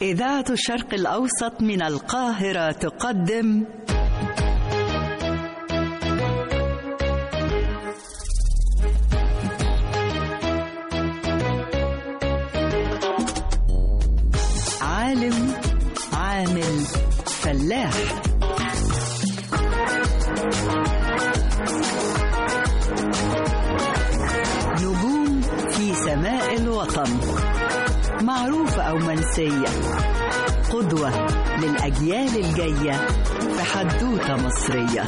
إذاعة الشرق الأوسط من القاهرة تقدم عالم عامل فلاح نجوم في سماء الوطن معروفة أو منسية قدوة للأجيال الجاية في حدوتة مصرية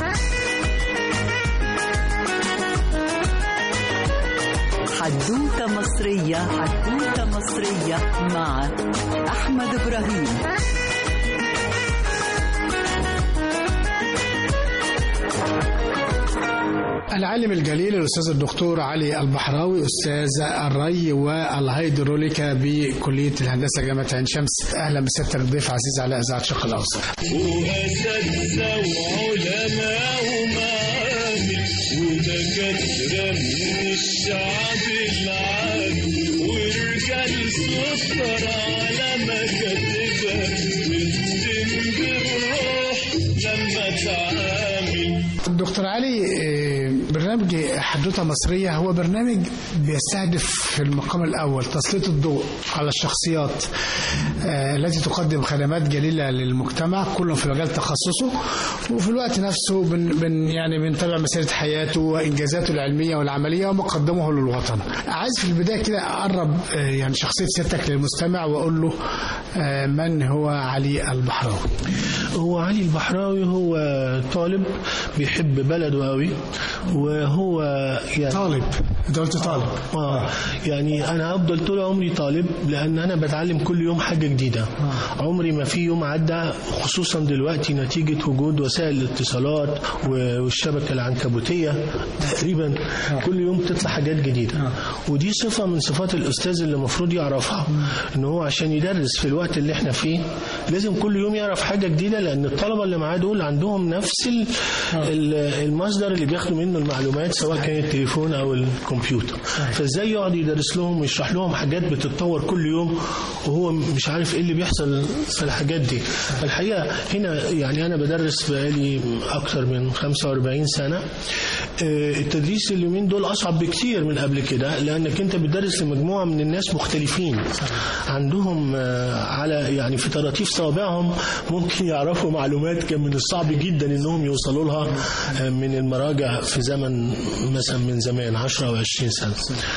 حدوتة مصرية حدوتة مصرية مع أحمد إبراهيم العالم الجليل الأستاذ الدكتور علي البحراوي أستاذ الري والهيدروليكا بكلية الهندسة جامعة عين شمس أهلا بسيادتك ضيف عزيز على إذاعة الشرق الأوسط وأساتذة وعلماء ومعامل ودكاترة من الشعب العامي ورجال سكر على مكاتبها بتتم بالروح لما تعامل دكتور علي آه، برنامج حدوتة مصرية هو برنامج بيستهدف في المقام الأول تسليط الضوء على الشخصيات آه، التي تقدم خدمات جليلة للمجتمع كل في مجال تخصصه وفي الوقت نفسه بن بن يعني بنتابع مسيرة حياته وإنجازاته العلمية والعملية وما قدمه للوطن عايز في البداية كده أقرب آه، يعني شخصية سيادتك للمستمع وأقول له آه، من هو علي البحراوي هو علي البحراوي هو طالب بيحب بلده قوي وهو يعني طالب أنت قلت طالب آه يعني انا هفضل طول عمري طالب لان انا بتعلم كل يوم حاجه جديده عمري ما في يوم عدى خصوصا دلوقتي نتيجه وجود وسائل الاتصالات و- والشبكه العنكبوتيه تقريبا كل يوم تطلع حاجات جديده ودي صفه من صفات الاستاذ اللي المفروض يعرفها ان هو عشان يدرس في الوقت اللي احنا فيه لازم كل يوم يعرف حاجه جديده لان الطلبه اللي معاه دول عندهم نفس ال- ال- المصدر اللي بياخدوا منه المعلومات سواء كان التليفون او الكمبيوتر فازاي يقعد يدرس لهم ويشرح لهم حاجات بتتطور كل يوم وهو مش عارف ايه اللي بيحصل في الحاجات دي الحقيقه هنا يعني انا بدرس بقالي اكتر من 45 سنه آه، التدريس اليومين دول اصعب بكتير من قبل كده لانك انت بتدرس لمجموعه من الناس مختلفين عندهم آه، على يعني في طراطيف صوابعهم ممكن يعرفوا معلومات كان من الصعب جدا انهم يوصلوا لها آه، من المراجع في زمن مثلا من زمان 10 او 20 سنه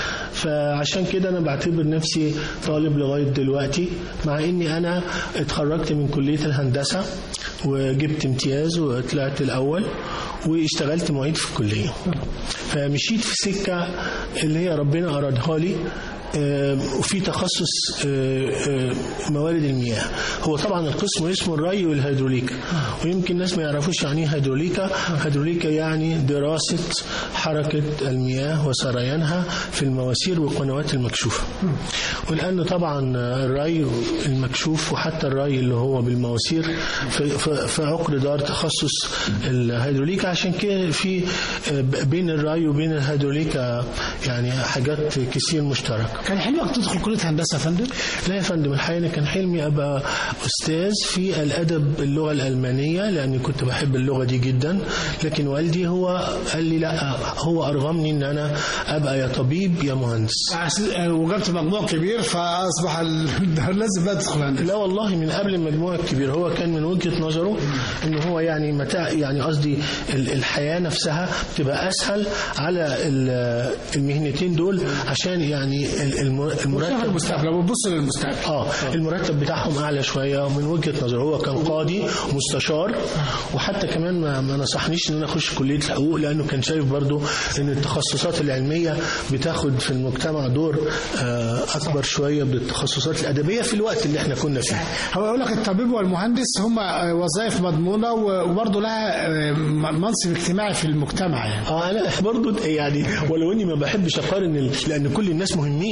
فعشان كده انا بعتبر نفسي طالب لغايه دلوقتي مع اني انا اتخرجت من كليه الهندسه وجبت امتياز وطلعت الاول واشتغلت معيد في الكليه فمشيت في سكه اللي هي ربنا ارادها لي آه، وفي تخصص آه، آه، موارد المياه هو طبعا القسم اسمه الري والهيدروليكا ويمكن الناس ما يعرفوش يعني ايه هيدروليكا هيدروليكا يعني دراسة حركة المياه وسريانها في المواسير والقنوات المكشوفة ولأنه طبعا الري المكشوف وحتى الري اللي هو بالمواسير في, في, في عقد دار تخصص الهيدروليكا عشان كده في آه، بين الري وبين الهيدروليكا يعني حاجات كتير مشتركة كان حلمك تدخل كلية هندسة يا فندم؟ لا يا فندم الحقيقة أنا كان حلمي أبقى أستاذ في الأدب اللغة الألمانية لأني كنت بحب اللغة دي جدا لكن والدي هو قال لي لا هو أرغمني إن أنا أبقى يا طبيب يا مهندس عس- آه، وجبت مجموع كبير فاصبح ال- لازم بقى تدخل هندسه لا والله من قبل المجموع الكبير هو كان من وجهة نظره ان هو يعني متى يعني قصدي ال- الحياة نفسها تبقى اسهل على ال- المهنتين دول عشان يعني ال- الم- شايف المرتب المستقبل لو بتبص للمستقبل اه المرتب بتاعهم اعلى شويه من وجهه نظره هو كان قاضي مستشار وحتى كمان ما, ما نصحنيش ان انا اخش كليه الحقوق لانه كان شايف برضو ان التخصصات العلميه بتاخد في المجتمع دور آه، اكبر شويه بالتخصصات الادبيه في الوقت اللي احنا كنا فيه هو يقول لك الطبيب والمهندس هم آه، وظائف مضمونه و- وبرضه لها آه، م- منصب اجتماعي في المجتمع يعني اه انا برضو يعني ولو اني ما بحبش اقارن ال- لان كل الناس مهمين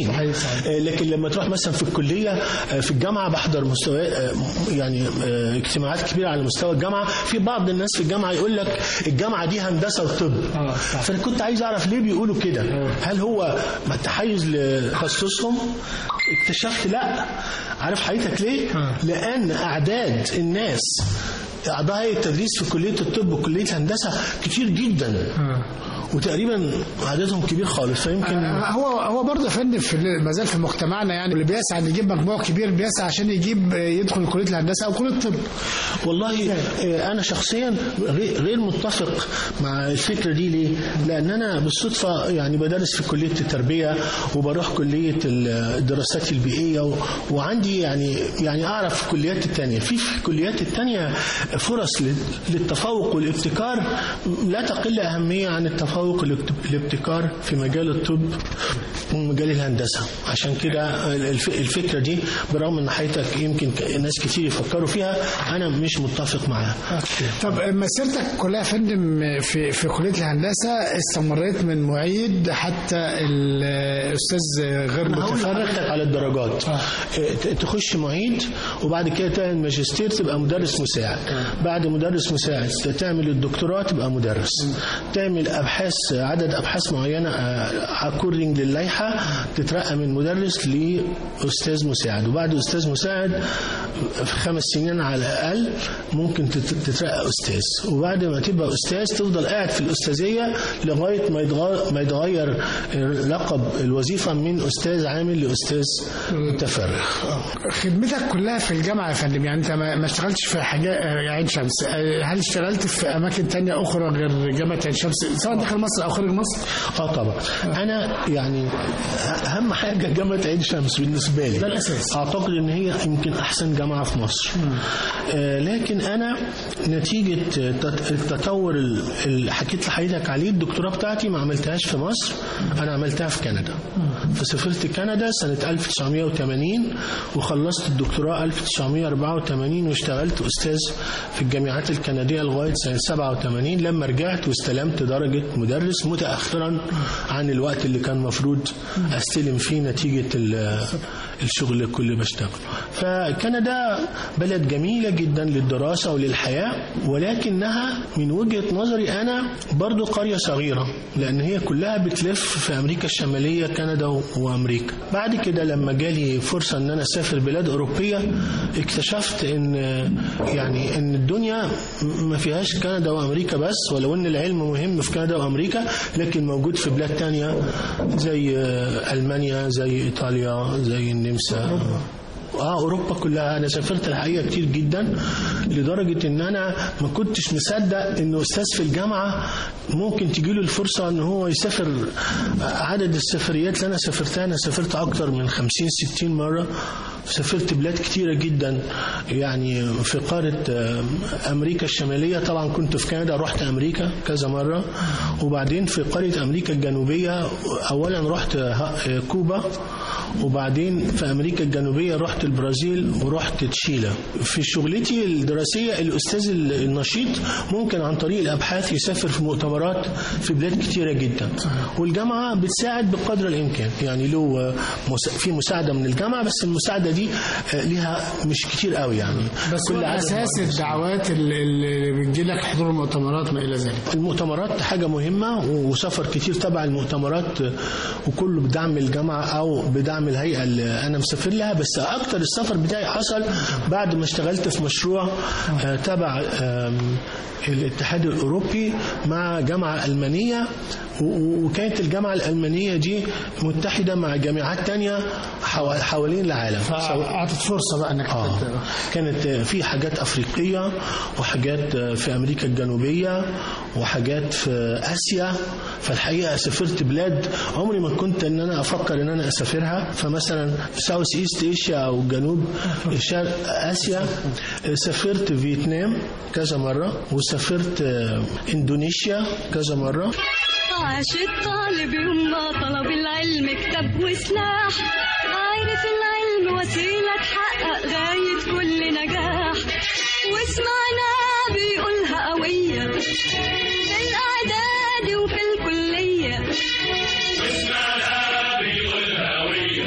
موجودين صحيح، صحيح. آه، لكن لما تروح مثلا في الكليه آه، في الجامعه بحضر مستوى آه، يعني آه، اجتماعات كبيره على مستوى الجامعه في بعض الناس في الجامعه يقول لك الجامعه دي هندسه وطب آه، صح. فانا كنت عايز اعرف ليه بيقولوا كده هل هو تحيز لتخصصهم اكتشفت لا عارف حضرتك ليه آه. لان اعداد الناس اعضاء هيئه التدريس في كليه الطب وكليه الهندسه كتير جدا آه. وتقريبا عددهم كبير خالص فيمكن آه، هو هو برضه يا فندم في ما زال في مجتمعنا يعني اللي بيسعى ان يجيب مجموع كبير بيسعى عشان يجيب آه، يدخل كليه الهندسه او كليه الطب والله آه، انا شخصيا غير غير متفق مع الفكره دي ليه؟ لان انا بالصدفه يعني بدرس في كليه التربيه وبروح كليه الدراسات البيئيه و- وعندي يعني يعني اعرف الكليات الثانيه في في الكليات الثانيه فرص لل- للتفوق والابتكار لا تقل اهميه عن التفوق والابتكار في مجال الطب ومجال الهندسه عشان كده الف- الفكره دي برغم ان حضرتك يمكن ك- ناس كتير يفكروا فيها انا مش متفق معاها طب مسيرتك كلها يا فندم في في كليه الهندسه استمريت من معيد حتى الاستاذ غير أنا هقول متفرغ لحضرتك على الدرجات آه. إيه، ت- تخش معيد وبعد كده تعمل ماجستير تبقى مدرس مساعد بعد مدرس مساعد تعمل الدكتوراه تبقى مدرس تعمل ابحاث عدد ابحاث معينه اكوردنج للائحه تترقى من مدرس لاستاذ مساعد وبعد استاذ مساعد في خمس سنين على الاقل ممكن تت- تترقى استاذ وبعد ما تبقى استاذ تفضل قاعد في الاستاذيه لغايه ما يتغير, ما يتغير لقب الوظيفه من استاذ عامل لاستاذ متفرغ خدمتك كلها في الجامعه يا فندم يعني انت ما ما اشتغلتش في حاجه آه، عين شمس آه، هل اشتغلت في اماكن تانية اخرى غير جامعه عين شمس سواء داخل مصر او خارج مصر اه طبعا انا يعني اهم حاجه جامعه عين شمس بالنسبه لي ده الأساس. اعتقد ان هي يمكن احسن جامعه في مصر آه لكن انا نتيجه تت- التطور ال- اللي حكيت لحضرتك عليه الدكتوراه بتاعتي ما عملتهاش في مصر انا عملتها في كندا فسافرت كندا سنه 1980 وخلصت الدكتوراه 1984 واشتغلت استاذ في الجامعات الكنديه لغايه سنه 87 لما رجعت واستلمت درجه مدرس متاخرا عن الوقت اللي كان المفروض استلم فيه نتيجه ال- الشغل اللي كل بشتغله فكندا بلد جميله جدا للدراسه وللحياه ولكنها من وجهه نظري انا برضو قريه صغيره لان هي كلها بتلف في امريكا الشماليه كندا و- وامريكا بعد كده لما جالي فرصه ان انا اسافر بلاد اوروبيه اكتشفت ان يعني ان الدنيا م- ما فيهاش كندا وامريكا بس ولو ان العلم مهم في كندا وامريكا لكن موجود في بلاد تانية زي آه، المانيا زي ايطاليا زي النمسا اه اوروبا كلها انا سافرت الحقيقه كتير جدا لدرجه ان انا ما كنتش مصدق ان استاذ في الجامعه ممكن تجيله الفرصه ان هو يسافر عدد السفريات اللي انا سافرتها انا سافرت اكتر من 50 60 مره سافرت بلاد كتيرة جدا يعني في قارة آه، أمريكا الشمالية طبعا كنت في كندا رحت أمريكا كذا مرة وبعدين في قرية أمريكا الجنوبية أولا رحت ه- كوبا وبعدين في أمريكا الجنوبية رحت البرازيل ورحت تشيلا في شغلتي الدراسية الأستاذ النشيط ممكن عن طريق الأبحاث يسافر في مؤتمرات في بلاد كتيرة جدا والجامعة بتساعد بقدر الإمكان يعني له آه، مس- في مساعدة من الجامعة بس المساعدة دي آه، ليها مش كتير قوي يعني بس كل عدد اساس معين. الدعوات اللي اللي بتجي لك حضور المؤتمرات ما الى ذلك المؤتمرات حاجة مهمة وسفر كتير تبع المؤتمرات وكله بدعم الجامعة أو بدعم الهيئة اللي أنا مسافر لها بس أكتر السفر بتاعي حصل بعد ما اشتغلت في مشروع آه، تبع آم، الاتحاد الأوروبي مع جامعة ألمانية و- و- وكانت الجامعة الألمانية دي متحدة مع جامعات تانية حوا- حوالين العالم فاعطت فرصه بقى انك آه. تت- كانت في حاجات أفريقية وحاجات في أمريكا الجنوبية وحاجات في آسيا فالحقيقة سافرت بلاد عمري ما كنت إن أنا أفكر إن أنا أسافرها فمثلا في ساوث إيست إيشيا أو جنوب شرق آسيا سافرت فيتنام كذا مرة وسافرت إندونيسيا كذا مرة عاش الطالب يوم ما طلب العلم كتاب وسلاح عارف العلم وسيلة تحقق غاية كل نجاح واسمعنا بيقولها قوية في الإعداد وفي الكلية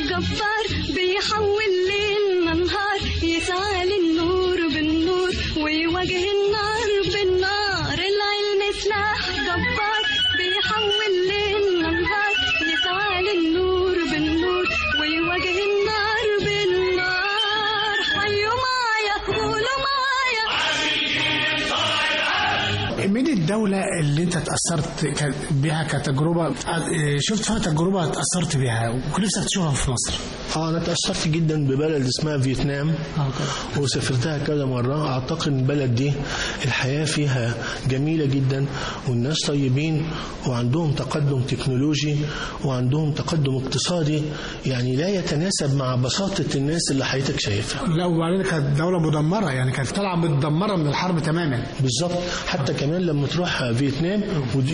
جبار بيحول ليلنا نهار يسعى للنور بالنور ويواجه النار بالنار العلم سلاح جبار بيحول ليلنا نهار يسعى للنور بالنور ويواجه النار بالنار حيوا معايا قولوا معايا مين الدولة اللي انت اتأثرت ك- بها كتجربة اه، شفت فيها تجربة اتأثرت بها وكنت نفسك تشوفها في مصر اه انا اتاثرت جدا ببلد اسمها فيتنام وسافرتها كذا مرة أعتقد إن البلد دي الحياة فيها جميلة جدا والناس طيبين وعندهم تقدم تكنولوجي وعندهم تقدم اقتصادي يعني لا يتناسب مع بساطة الناس اللي حياتك شايفها لا وبعدين كانت دولة مدمرة يعني كانت طالعة متدمرة من الحرب تماما بالظبط حتى كمان لما تروح فيتنام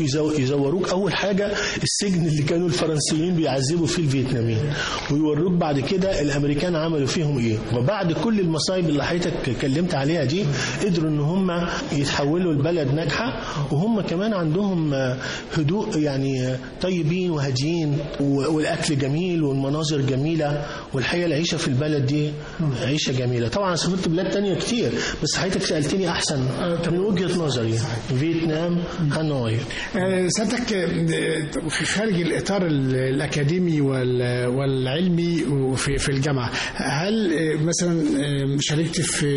ويزوروك اول حاجه السجن اللي كانوا الفرنسيين بيعذبوا فيه الفيتناميين ويوروك بعد كده الامريكان عملوا فيهم ايه وبعد كل المصايب اللي حضرتك اتكلمت عليها دي قدروا ان هم يتحولوا لبلد ناجحه وهم كمان عندهم هدوء يعني طيبين وهاديين والاكل جميل والمناظر جميله والحقيقه العيشه في البلد دي عيشه جميله طبعا سافرت بلاد تانية كتير بس حضرتك سالتني احسن من وجهه نظري فيتنام هانوي آه، سيادتك آه، في خارج الإطار ال- الأكاديمي وال- والعلمي وفي في الجامعة هل آه، مثلا آه، شاركت في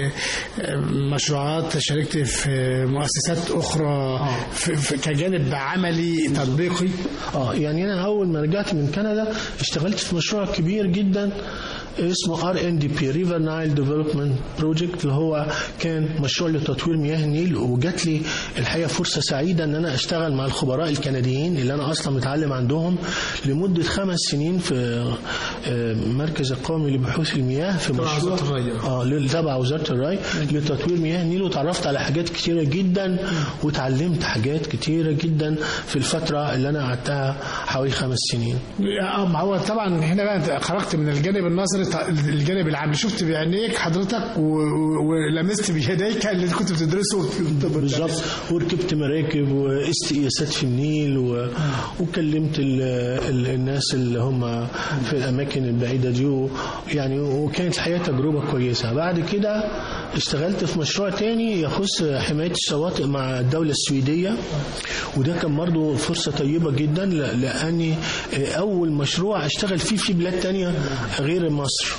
آه، مشروعات شاركت في مؤسسات أخرى في في- كجانب عملي تطبيقي اه يعني انا اول ما رجعت من كندا اشتغلت في مشروع كبير جدا اسمه ار ان دي بي ريفر نايل ديفلوبمنت بروجكت اللي هو كان مشروع لتطوير مياه النيل وجات لي الحقيقه فرصه سعيده ان انا اشتغل مع الخبراء الكنديين اللي انا اصلا متعلم عندهم لمده خمس سنين في آه، المركز القومي لبحوث المياه في تبع مشروع وزارة الري. اه ل- تبع وزاره الري لتطوير مياه النيل وتعرفت على حاجات كتيره جدا وتعلمت حاجات كتيره جدا في الفتره اللي انا قعدتها حوالي خمس سنين اه ما هو طبعا هنا بقى انت خرجت من الجانب النظري ط- الجانب العملي شفت بعينيك حضرتك و- و- ولمست بيديك اللي كنت بتدرسه في- بالظبط وركبت مراكب وقست قياسات في النيل و... وكلمت ال... ال... الناس اللي هم في الاماكن البعيده دي و... يعني وكانت الحقيقه تجربه كويسه بعد كده اشتغلت في مشروع تاني يخص حمايه الشواطئ مع الدوله السويديه وده كان برضه فرصه طيبه جدا ل- لاني اول مشروع اشتغل فيه في بلاد تانية غير مصر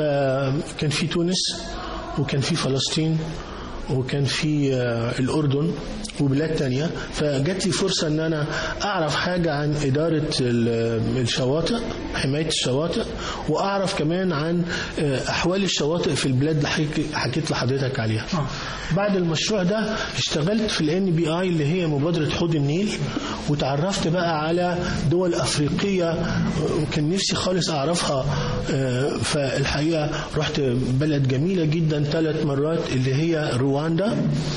فكان في تونس وكان في فلسطين وكان في آه، الأردن وبلاد تانية فجات لي فرصة أن أنا أعرف حاجة عن إدارة ال- الشواطئ حماية الشواطئ وأعرف كمان عن آه، أحوال الشواطئ في البلاد اللي حكي- حكيت لحضرتك عليها بعد المشروع ده اشتغلت في الان بي اي اللي هي مبادرة حوض النيل وتعرفت بقى على دول أفريقية آه، وكان نفسي خالص أعرفها آه، فالحقيقة رحت بلد جميلة جدا ثلاث مرات اللي هي رواندا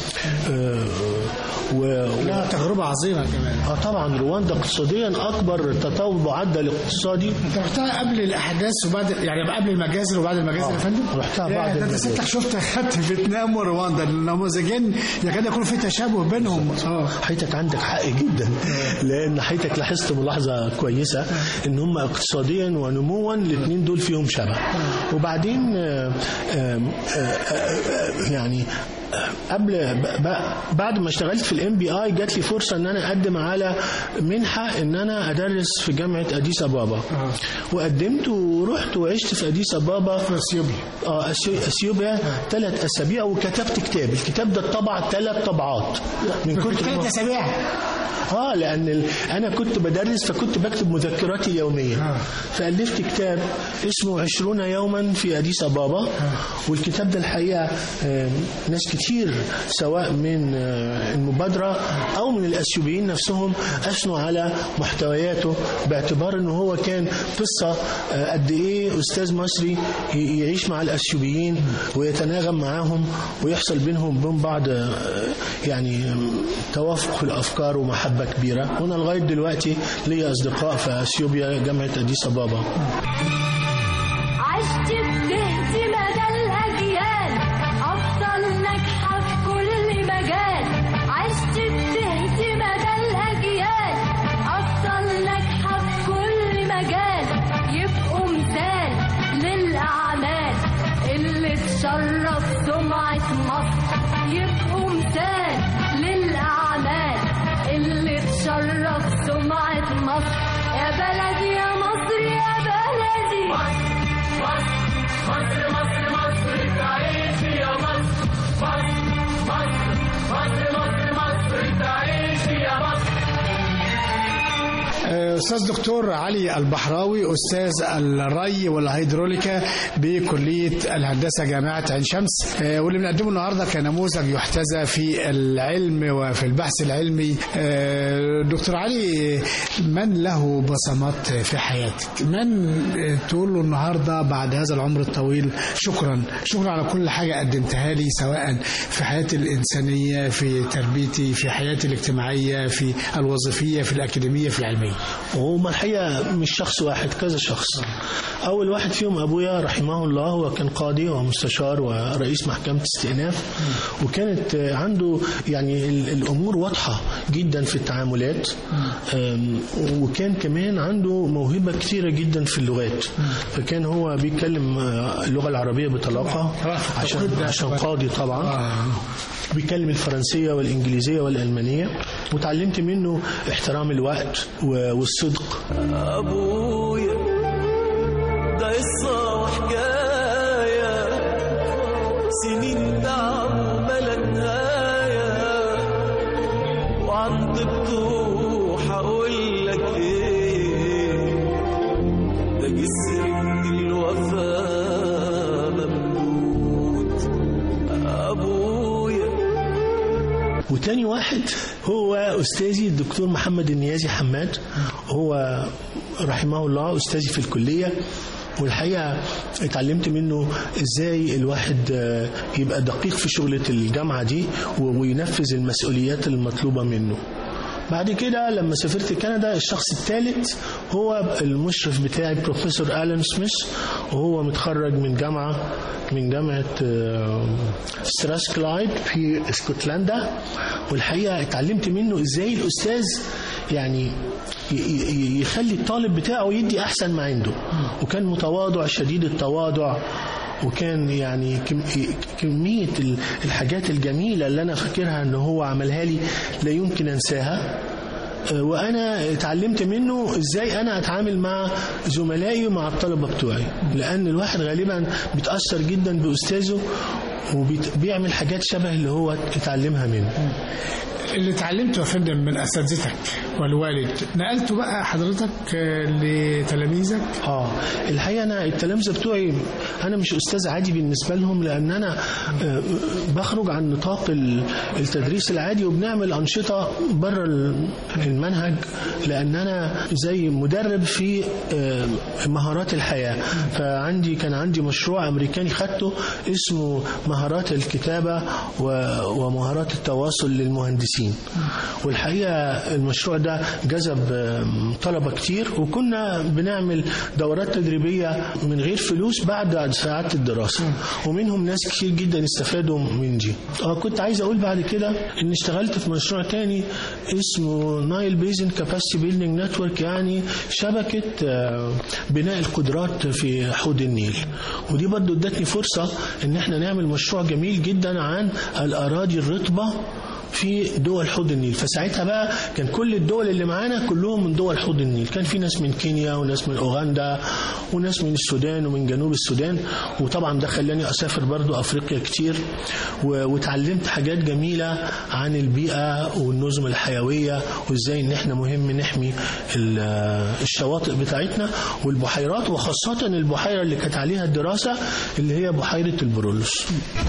آه، و... لا تجربة عظيمة كمان اه طبعا رواندا اقتصاديا اكبر تطور معدل اقتصادي انت رحتها قبل الاحداث وبعد يعني قبل المجازر وبعد المجازر يا فندم؟ رحتها يا بعد ده انت المجازر. ستك شفت خدت فيتنام ورواندا النموذجين يكاد يكون في تشابه بينهم اه حياتك عندك حق جدا لان حياتك لاحظت ملاحظه كويسه ان هم اقتصاديا ونموا الاثنين دول فيهم شبه وبعدين آه، آه، آه، آه، يعني آه، قبل ب- ب- بعد ما اشتغلت في الام بي اي جات لي فرصه ان انا اقدم على منحه ان انا ادرس في جامعه اديس ابابا وقدمت ورحت وعشت في اديس ابابا في اثيوبيا اه أثيو- اثيوبيا ثلاث اسابيع وكتبت كتاب الكتاب ده اتطبع ثلاث طبعات من كتر ثلاث ما اسابيع اه لان ال... انا كنت بدرس فكنت بكتب مذكراتي يوميا آه. فالفت كتاب اسمه عشرون يوما في اديس ابابا والكتاب ده الحقيقه آه، ناس كتير سواء من آه، المبادره او من الاثيوبيين نفسهم اثنوا على محتوياته باعتبار ان هو كان قصه آه، قد ايه استاذ مصري ي- يعيش مع الاثيوبيين ويتناغم معاهم ويحصل بينهم وبين بعض آه، يعني توافق في الافكار ومحبه كبيره وانا لغايه دلوقتي ليا اصدقاء في اثيوبيا جامعه اديس ابابا عشت بتهدي مدى الأجيال أفضل ناجحة في كل مجال عشت بتهدي مدى الأجيال أفضل ناجحة في كل مجال يبقوا الأستاذ دكتور علي البحراوي أستاذ الري والهيدروليكا بكلية الهندسة جامعة عين شمس آه، واللي بنقدمه النهاردة كنموذج يحتذى في العلم وفي البحث العلمي آه، دكتور علي من له بصمات في حياتك من آه، تقول له النهاردة بعد هذا العمر الطويل شكرا شكرا على كل حاجة قدمتها لي سواء في حياتي الإنسانية في تربيتي في حياتي الاجتماعية في الوظيفية في الأكاديمية في العلمية وهم الحقيقة مش شخص واحد كذا شخص أول واحد فيهم أبويا رحمه الله هو كان قاضي ومستشار ورئيس محكمة استئناف وكانت عنده يعني ال- الأمور واضحة جدا في التعاملات أم، وكان كمان عنده موهبة كثيرة جدا في اللغات فكان هو بيتكلم آه، اللغة العربية بطلاقة عشان عشان قاضي طبعا بيتكلم الفرنسية والإنجليزية والألمانية وتعلمت منه احترام الوقت و- والصدق أبويا ده قصة وحكاية سنين تعب وبلا نهاية وعن طبته هقول لك إيه ده جسر من الوفا ممدود أبويا وتاني واحد هو أستاذي الدكتور محمد النيازي حماد هو رحمه الله أستاذي في الكلية والحقيقة اتعلمت منه ازاي الواحد آه، يبقى دقيق في شغلة الجامعة دي و- وينفذ المسؤوليات المطلوبة منه بعد كده لما سافرت كندا الشخص الثالث هو المشرف بتاعي بروفيسور ألان سميث وهو متخرج من جامعة من جامعة آه، ستراسكلايد في اسكتلندا والحقيقة اتعلمت منه ازاي الأستاذ يعني ي- ي- يخلي الطالب بتاعه يدي أحسن ما عنده وكان متواضع شديد التواضع وكان يعني كم- كمية ال- الحاجات الجميلة اللي أنا فاكرها إن هو عملها لي لا يمكن أنساها آه، وأنا اتعلمت منه إزاي أنا أتعامل مع زملائي ومع الطلبة بتوعي لأن الواحد غالبا بيتأثر جدا بأستاذه وبيعمل حاجات شبه اللي هو اتعلمها منه اللي اتعلمته يا فندم من اساتذتك والوالد نقلته بقى حضرتك آه، لتلاميذك اه الحقيقه انا التلامذه بتوعي انا مش استاذ عادي بالنسبه لهم لان انا آه، بخرج عن نطاق ال- التدريس العادي وبنعمل انشطه بره ال- المنهج لان انا زي مدرب في آه، مهارات الحياه فعندي كان عندي مشروع امريكاني خدته اسمه مهارات الكتابه و- ومهارات التواصل للمهندسين والحقيقه المشروع ده جذب آم، طلبه كتير وكنا بنعمل دورات تدريبيه من غير فلوس بعد ساعات الدراسه ومنهم ناس كتير جدا استفادوا من دي اه كنت عايز اقول بعد كده ان اشتغلت في مشروع تاني اسمه نايل بيزن كاباسيتي بيلدينج نتورك يعني شبكه آه، بناء القدرات في حوض النيل ودي برضو ادتني فرصه ان احنا نعمل مشروع جميل جدا عن الاراضي الرطبه في دول حوض النيل فساعتها بقى كان كل الدول اللي معانا كلهم من دول حوض النيل كان في ناس من كينيا وناس من اوغندا وناس من السودان ومن جنوب السودان وطبعا ده خلاني اسافر برضو افريقيا كتير و- واتعلمت حاجات جميله عن البيئه والنظم الحيويه وازاي ان احنا مهم نحمي ال- الشواطئ بتاعتنا والبحيرات وخاصه البحيره اللي كانت عليها الدراسه اللي هي بحيره البرولوس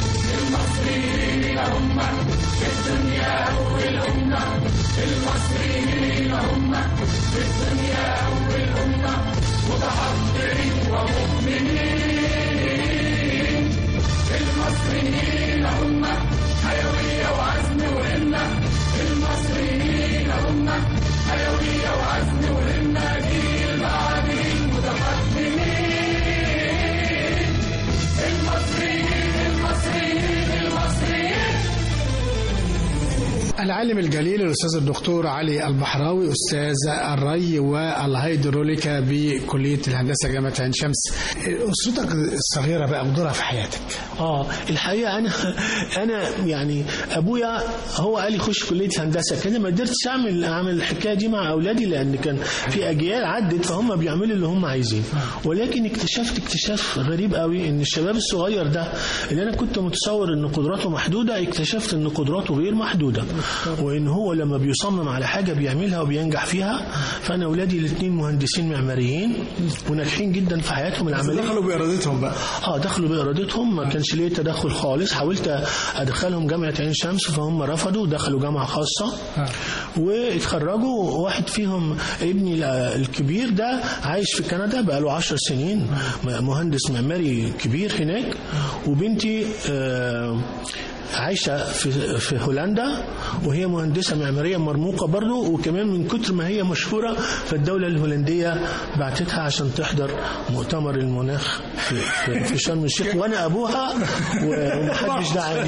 العالم الجليل الاستاذ الدكتور علي البحراوي استاذ الري والهيدروليكا بكليه الهندسه جامعه عين شمس اسرتك الصغيره بقى ودورها في حياتك اه الحقيقه انا انا يعني ابويا هو قال لي خش كليه هندسه كده ما قدرتش اعمل اعمل الحكايه دي مع اولادي لان كان في اجيال عدت فهم بيعملوا اللي هم عايزين ولكن اكتشفت اكتشاف غريب قوي ان الشباب الصغير ده اللي انا كنت متصور ان قدراته محدوده اكتشفت ان قدراته غير محدوده وان هو لما بيصمم على حاجه بيعملها وبينجح فيها فانا اولادي الاثنين مهندسين معماريين وناجحين جدا في حياتهم العمليه دخلوا بإرادتهم بقى اه دخلوا بارادتهم ما كانش ليه تدخل خالص حاولت ادخلهم جامعه عين شمس فهم رفضوا ودخلوا جامعه خاصه آه. واتخرجوا واحد فيهم ابني ال- الكبير ده عايش في كندا بقاله عشر سنين مهندس معماري كبير هناك وبنتي آه، عايشة في في هولندا وهي مهندسة معمارية مرموقة برضو وكمان من كتر ما هي مشهورة فالدولة الهولندية بعتتها عشان تحضر مؤتمر المناخ في, في, في شرم الشيخ وأنا أبوها و- ومحدش دعاني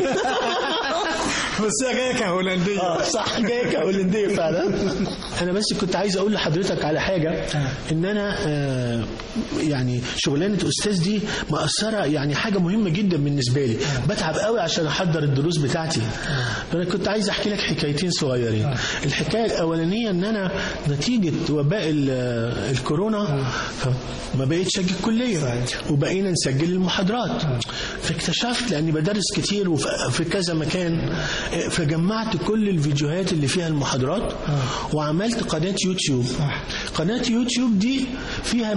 بس هي جايه كهولنديه اه صح جايه كهولنديه فعلا انا بس كنت عايز اقول لحضرتك على حاجه ان انا آه، يعني شغلانه استاذ دي مأثره يعني حاجه مهمه جدا بالنسبه لي بتعب قوي عشان احضر الدروس بتاعتي فانا كنت عايز احكي لك حكايتين صغيرين الحكايه الاولانيه ان انا نتيجه وباء ال- الكورونا ما بقيتش اجي الكليه وبقينا نسجل المحاضرات فاكتشفت لاني بدرس كتير وفي في كذا مكان فجمعت كل الفيديوهات اللي فيها المحاضرات وعملت قناة يوتيوب قناة يوتيوب دي فيها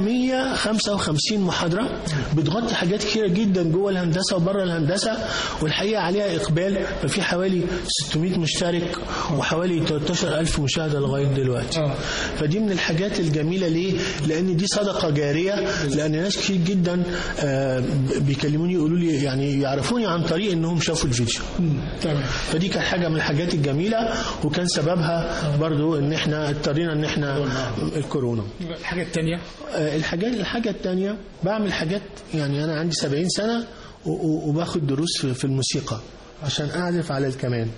155 محاضرة بتغطي حاجات كتيرة جدا جوه الهندسة وبره الهندسة والحقيقة عليها إقبال ففي حوالي 600 مشترك وحوالي 13 ألف مشاهدة لغاية دلوقتي فدي من الحاجات الجميلة ليه لأن دي صدقة جارية لأن ناس كتير جدا آه، بيكلموني يقولوا لي يعني يعرفوني عن طريق إنهم شافوا الفيديو تمام فدي كانت حاجه من الحاجات الجميله وكان سببها برضو ان احنا اضطرينا ان احنا الكورونا الحاجه الثانيه آه، الحاجات الحاجه الثانيه بعمل حاجات يعني انا عندي 70 سنه و- و- وباخد دروس في في الموسيقى عشان اعزف على الكمان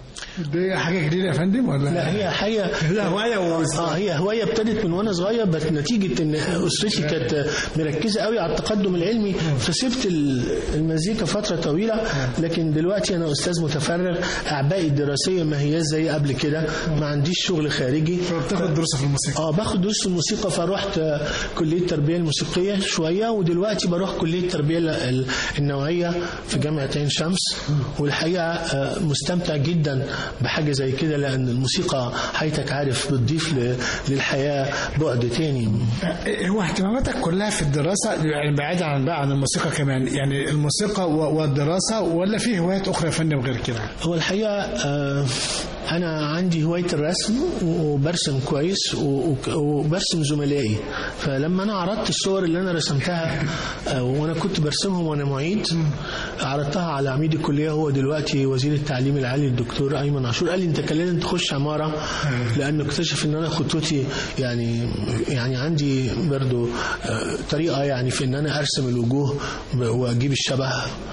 دي حاجه جديده يا فندم ولا لا هي حاجه هي هوايه و... اه هي هوايه ابتدت من وانا صغير بس نتيجه ان اسرتي كانت مركزه قوي على التقدم العلمي فسبت ال- المزيكا فتره طويله لكن دلوقتي انا استاذ متفرغ اعبائي الدراسيه ما هي زي قبل كده ما عنديش شغل خارجي بتاخد دروس في الموسيقى اه باخد دروس في الموسيقى فروحت آه، كليه التربيه الموسيقيه شويه ودلوقتي بروح كليه التربيه ال- ال- النوعيه في جامعه عين شمس والحقيقه آه، مستمتع جدا بحاجه زي كده لان الموسيقى حياتك عارف بتضيف ل- للحياه بعد تاني إيه هو اهتماماتك كلها في الدراسه يعني بعيدا عن بقى عن الموسيقى كمان يعني الموسيقى و- والدراسه ولا في هوايات اخرى يا فندم غير كده هو الحقيقة آه، أنا عندي هواية الرسم وبرسم كويس و- و- وبرسم زملائي فلما أنا عرضت الصور اللي أنا رسمتها آه، وأنا كنت برسمهم وأنا معيد عرضتها على عميد الكلية هو دلوقتي وزير التعليم العالي الدكتور أيمن عاشور قال لي أنت كان لازم تخش عمارة لأنه اكتشف إن أنا خطوتي يعني يعني عندي برضو آه، طريقة يعني في إن أنا أرسم الوجوه وأجيب الشبه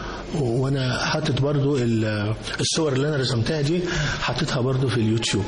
وانا حاطط برضو ال- الصور اللي انا رسمتها دي حاططها برضو في اليوتيوب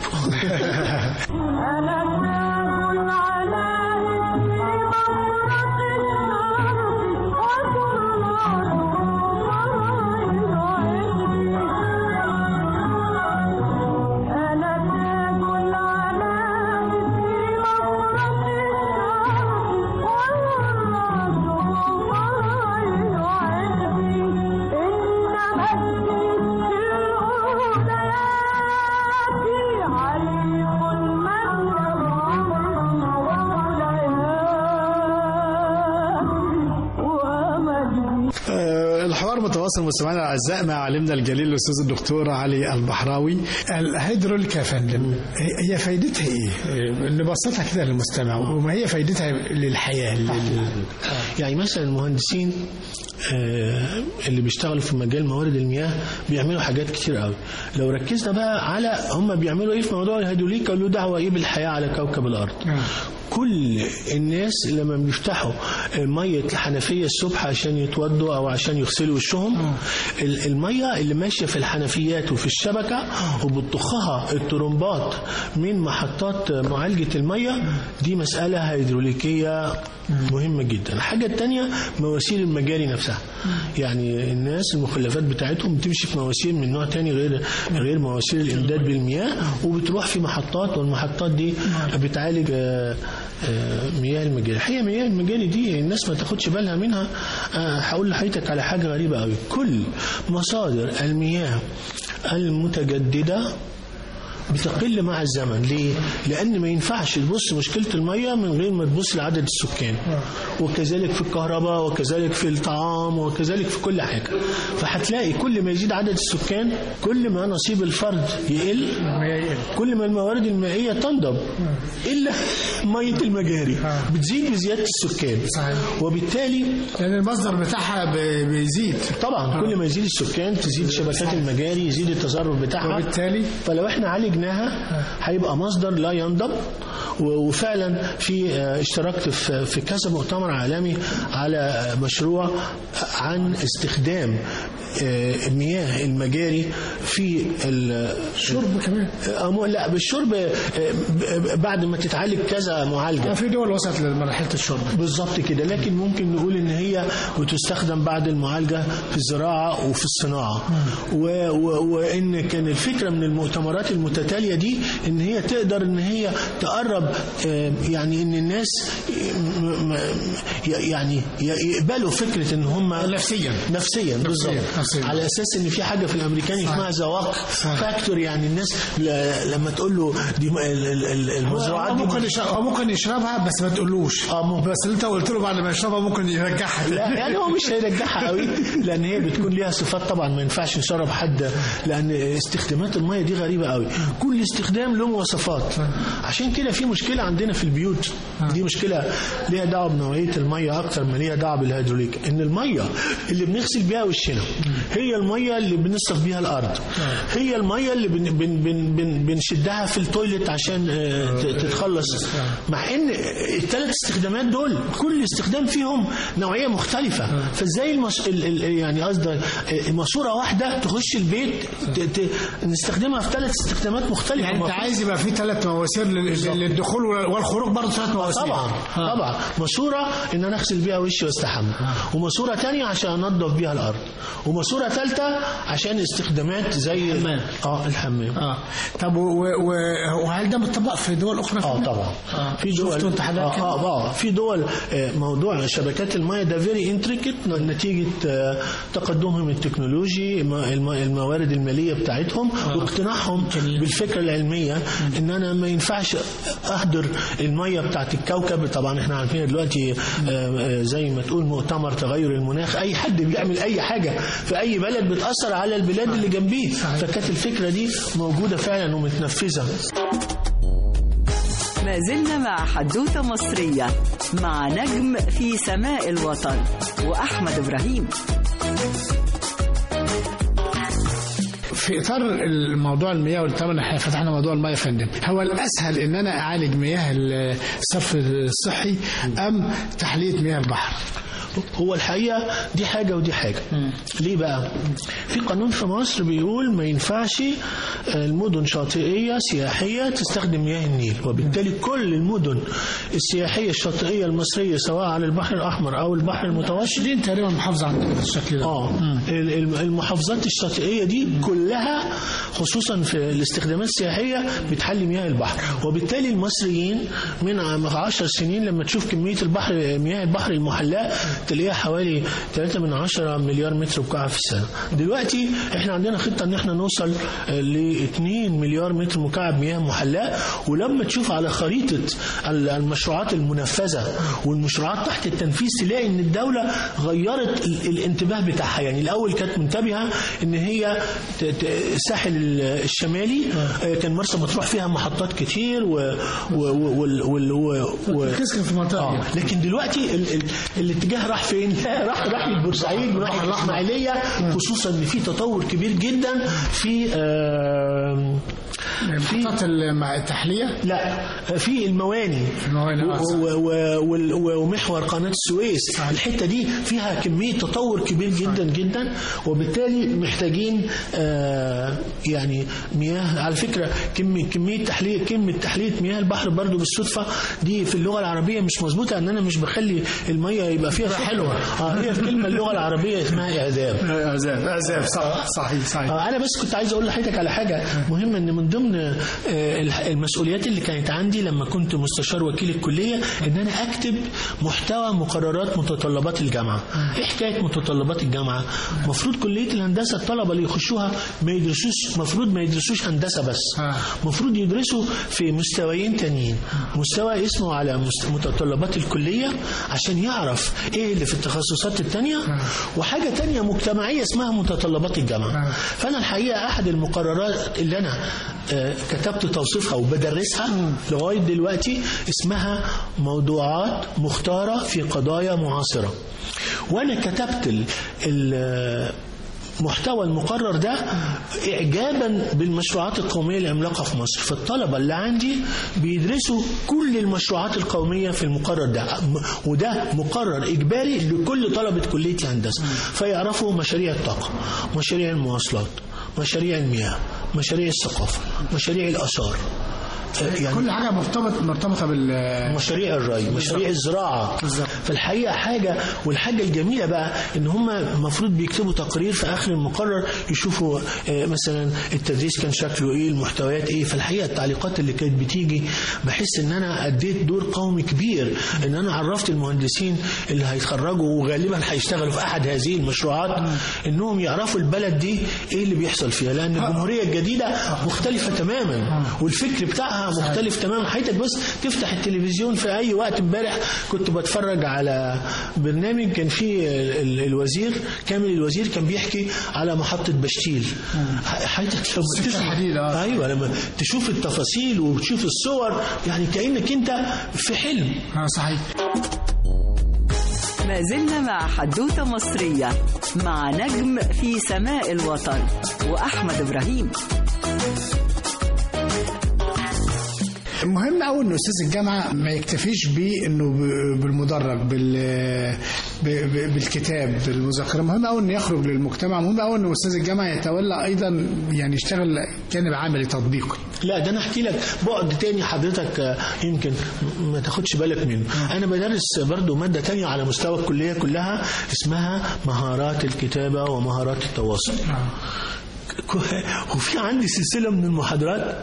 آه، الحوار متواصل مستمعينا الاعزاء مع عالمنا الجليل الاستاذ الدكتور علي البحراوي الهيدروليك يا فندم هي هي فايدتها ايه؟ آه، نبسطها كده للمستمع وما هي فايدتها للحياه لل... يعني مثلا المهندسين آه، اللي بيشتغلوا في مجال موارد المياه بيعملوا حاجات كتير قوي لو ركزنا بقى على هم بيعملوا ايه في موضوع الهيدروليك له دعوه ايه بالحياه على كوكب الارض كل الناس لما بيفتحوا مية الحنفية الصبح عشان يتوضوا أو عشان يغسلوا وشهم ال- المية اللي ماشية في الحنفيات وفي الشبكة وبتضخها الطرمبات من محطات معالجة المية دي مسألة هيدروليكية مهمة جدا الحاجة التانية مواسير المجاري نفسها يعني الناس المخلفات بتاعتهم بتمشي في مواسير من نوع تاني غير غير مواسير الإمداد بالمياه وبتروح في محطات والمحطات دي بتعالج آه، آه، مياه المجاري الحقيقة مياه المجاري دي الناس ما تاخدش بالها منها آه، هقول لحضرتك على حاجة غريبة قوي كل مصادر المياه المتجددة بتقل مع الزمن ليه؟ لأن ما ينفعش تبص مشكلة المية من غير ما تبص لعدد السكان وكذلك في الكهرباء وكذلك في الطعام وكذلك في كل حاجة فهتلاقي كل ما يزيد عدد السكان كل ما نصيب الفرد يقل كل ما الموارد المائية تنضب إلا مية المجاري بتزيد بزيادة السكان صحيح. وبالتالي لان المصدر بتاعها ب- بيزيد طبعا كل ما يزيد السكان تزيد شبكات المجاري يزيد التصرف بتاعها وبالتالي فلو احنا عالجناها هيبقى مصدر لا ينضب و- وفعلا في آه، اشتركت في في كذا مؤتمر عالمي على آه، مشروع عن استخدام آه، مياه المجاري في الشرب كمان لا بالشرب آه، ب- بعد ما تتعالج كذا معالجه في دول وصلت لمرحله الشرب بالظبط كده لكن ممكن نقول ان هي بتستخدم بعد المعالجه في الزراعه وفي الصناعه و و وان كان الفكره من المؤتمرات المتتاليه دي ان هي تقدر ان هي تقرب آه، يعني ان الناس م- م- يعني يقبلوا فكره ان هم نفسيا. نفسيا بالظبط نفسياً. على اساس ان في حاجه في الامريكان اسمها زواق فاكتور يعني الناس ل- لما تقول له دي م- ال- ال- ال- المزروعات هو دي ممكن يشرب هو ممكن يشربها بس ما تقولوش اه ممكن. بس اللي انت قلت له بعد ما يشربها ممكن يرجعها لا يعني هو مش هيرجعها قوي لان هي بتكون ليها صفات طبعا ما ينفعش نشرب حد لان استخدامات الميه دي غريبه قوي كل استخدام له مواصفات عشان كده في مشكله عندنا في البيوت دي مشكله ليها دعوه بنوعيه الميه اكتر ما ليها دعوه بالهيدروليك ان الميه اللي بنغسل بيها وشنا هي الميه اللي بنصرف بيها الارض هي الميه اللي بن بن بن بن بنشدها في التويلت عشان آه، ت- تتخلص مع ان الثلاث استخدامات دول كل استخدام فيهم نوعيه مختلفه فازاي المس... ال... ال... يعني قصدي آه، ماسوره واحده تخش البيت ت... ت... نستخدمها في ثلاث استخدامات مختلفه يعني انت ما- عايز يبقى في ثلاث مواسير لل- للدخول والخروج برضه ثلاث مواسير طبعا طبعا ماسوره ان انا اغسل بيها وشي واستحمى وماسوره تانية عشان انضف بيها الارض وماسوره ثالثه عشان استخدامات زي الحمام. اه الحمام اه طب و- و- و- وهل ده مطبق في دول اخرى؟ اه طبعا آه. في دول شفتوا انت حاجات اه كده؟ اه, آه في دول آه، موضوع شبكات المياه ده فيري انتريكت نتيجه آه، تقدمهم التكنولوجي الم- الم- الموارد الماليه بتاعتهم واقتناعهم بالفكره العلميه ان انا ما ينفعش اهدر الميه بتاعت الكوكب طبعا احنا عارفين دلوقتي آه، آه، زي ما تقول مؤتمر تغير المناخ اي حد بيعمل اي حاجه في اي بلد بتاثر على البلاد اللي جنبيه فكانت الفكره دي موجوده فعلا ومتنفذه ما زلنا مع حدوتة مصرية مع نجم في سماء الوطن وأحمد إبراهيم في اطار الموضوع المياه والطبعا احنا فتحنا موضوع المياه يا فندم هو الاسهل ان انا اعالج مياه الصرف الصحي ام تحليه مياه البحر هو الحقيقة دي حاجة ودي حاجة ليه بقى في قانون في مصر بيقول ما ينفعش المدن شاطئية سياحية تستخدم مياه النيل وبالتالي كل المدن السياحية الشاطئية المصرية سواء على البحر الأحمر أو البحر المتوسط دي تقريبا محافظه عندنا بالشكل ده اه ال- ال- المحافظات الشاطئيه دي كلها خصوصا في الاستخدامات السياحيه بتحلي مياه البحر وبالتالي المصريين من عام 10 سنين لما تشوف كميه البحر مياه البحر المحلاه تلاقيها حوالي 3 من 10 مليار متر مكعب في السنه دلوقتي احنا عندنا خطه ان احنا نوصل ل 2 مليار متر مكعب مياه محلاه ولما تشوف على خريطه ال- المشروعات المنفذه والمشروعات تحت التنفيذ تلاقي ان الدوله غيرت ال- الانتباه بتاعها يعني الاول كانت منتبهه ان هي ت- ت- الساحل ال- الشمالي آه، كان مرسى مطروح فيها محطات كتير و و و وال- وال- و و تسكن في منطقه اه لكن دلوقتي ال ال الاتجاه راح فين؟ لا راح راح لبورسعيد وراح الاسماعيليه خصوصا ان في تطور كبير جدا في آم، محطات الم- التحليه لا في المواني المواني، آه، صح. و- و- وال- ومحور قناة السويس الحتة دي فيها كمية تطور كبير جدا جدا وبالتالي محتاجين آه، يعني مياه على فكرة كمية كمية تحلية كلمة تحلية مياه البحر برضو بالصدفة دي في اللغة العربية مش مظبوطة ان انا مش بخلي المية يبقى فيها حلوة اه هي الكلمة اللغة العربية اسمها اعذاب عذاب عذاب صح صحيح صحيح آه، انا بس كنت عايز اقول لحضرتك على حاجه مهمه ان من ضمن ضمن آه، المسؤوليات اللي كانت عندي لما كنت مستشار وكيل الكليه ان انا اكتب محتوى مقررات متطلبات الجامعه ايه حكايه متطلبات الجامعه المفروض كليه الهندسه الطلبه اللي يخشوها ما يدرسوش المفروض ما يدرسوش هندسه بس آه. المفروض يدرسوا في مستويين تانيين مستوى اسمه على مست- متطلبات الكليه عشان يعرف ايه اللي في التخصصات التانيه وحاجه تانيه مجتمعيه اسمها متطلبات الجامعه آه. فانا الحقيقه احد المقررات اللي انا آه، كتبت توصيفها وبدرسها لغايه دلوقتي اسمها موضوعات مختاره في قضايا معاصره وانا كتبت ال ال محتوى المقرر ده اعجابا بالمشروعات القوميه العملاقه في مصر فالطلبه اللي عندي بيدرسوا كل المشروعات القوميه في المقرر ده م- وده مقرر اجباري لكل طلبه كليه الهندسه فيعرفوا مشاريع الطاقه مشاريع المواصلات مشاريع المياه مشاريع الثقافه مشاريع الاثار آه، يعني كل حاجه مرتبط مرتبطه بال مشاريع الري مشاريع الزراعة بالظبط. فالحقيقة حاجة والحاجة الجميلة بقى ان هم المفروض بيكتبوا تقرير في اخر المقرر يشوفوا آه، مثلا التدريس كان شكله ايه المحتويات ايه فالحقيقة التعليقات اللي كانت بتيجي بحس ان انا اديت دور قومي كبير ان انا عرفت المهندسين اللي هيتخرجوا وغالبا هيشتغلوا في احد هذه المشروعات انهم يعرفوا البلد دي ايه اللي بيحصل فيها لان الجمهورية الجديدة مختلفة تماما والفكر بتاعها مختلف تماما حياتك بس تفتح التلفزيون في اي وقت امبارح كنت بتفرج على برنامج كان فيه ال- ال- الوزير كامل الوزير كان بيحكي على محطة بشتيل حياتك لما السكة تسمع- الحديد، آه. ايوه لما تشوف التفاصيل وتشوف الصور يعني كأنك انت في حلم اه صحيح ما زلنا مع حدوتة مصرية مع نجم في سماء الوطن وأحمد إبراهيم مهم قوي ان استاذ الجامعه ما يكتفيش بانه ب- بالمدرج بال ب- ب- بالكتاب بالمذاكره مهم قوي انه يخرج للمجتمع مهم قوي ان استاذ الجامعه يتولى ايضا يعني يشتغل جانب عملي تطبيقي لا ده انا احكي لك بعد تاني حضرتك آه، يمكن ما تاخدش بالك منه انا بدرس برضو ماده تانية على مستوى الكليه كلها اسمها مهارات الكتابه ومهارات التواصل وفي عندي سلسله من المحاضرات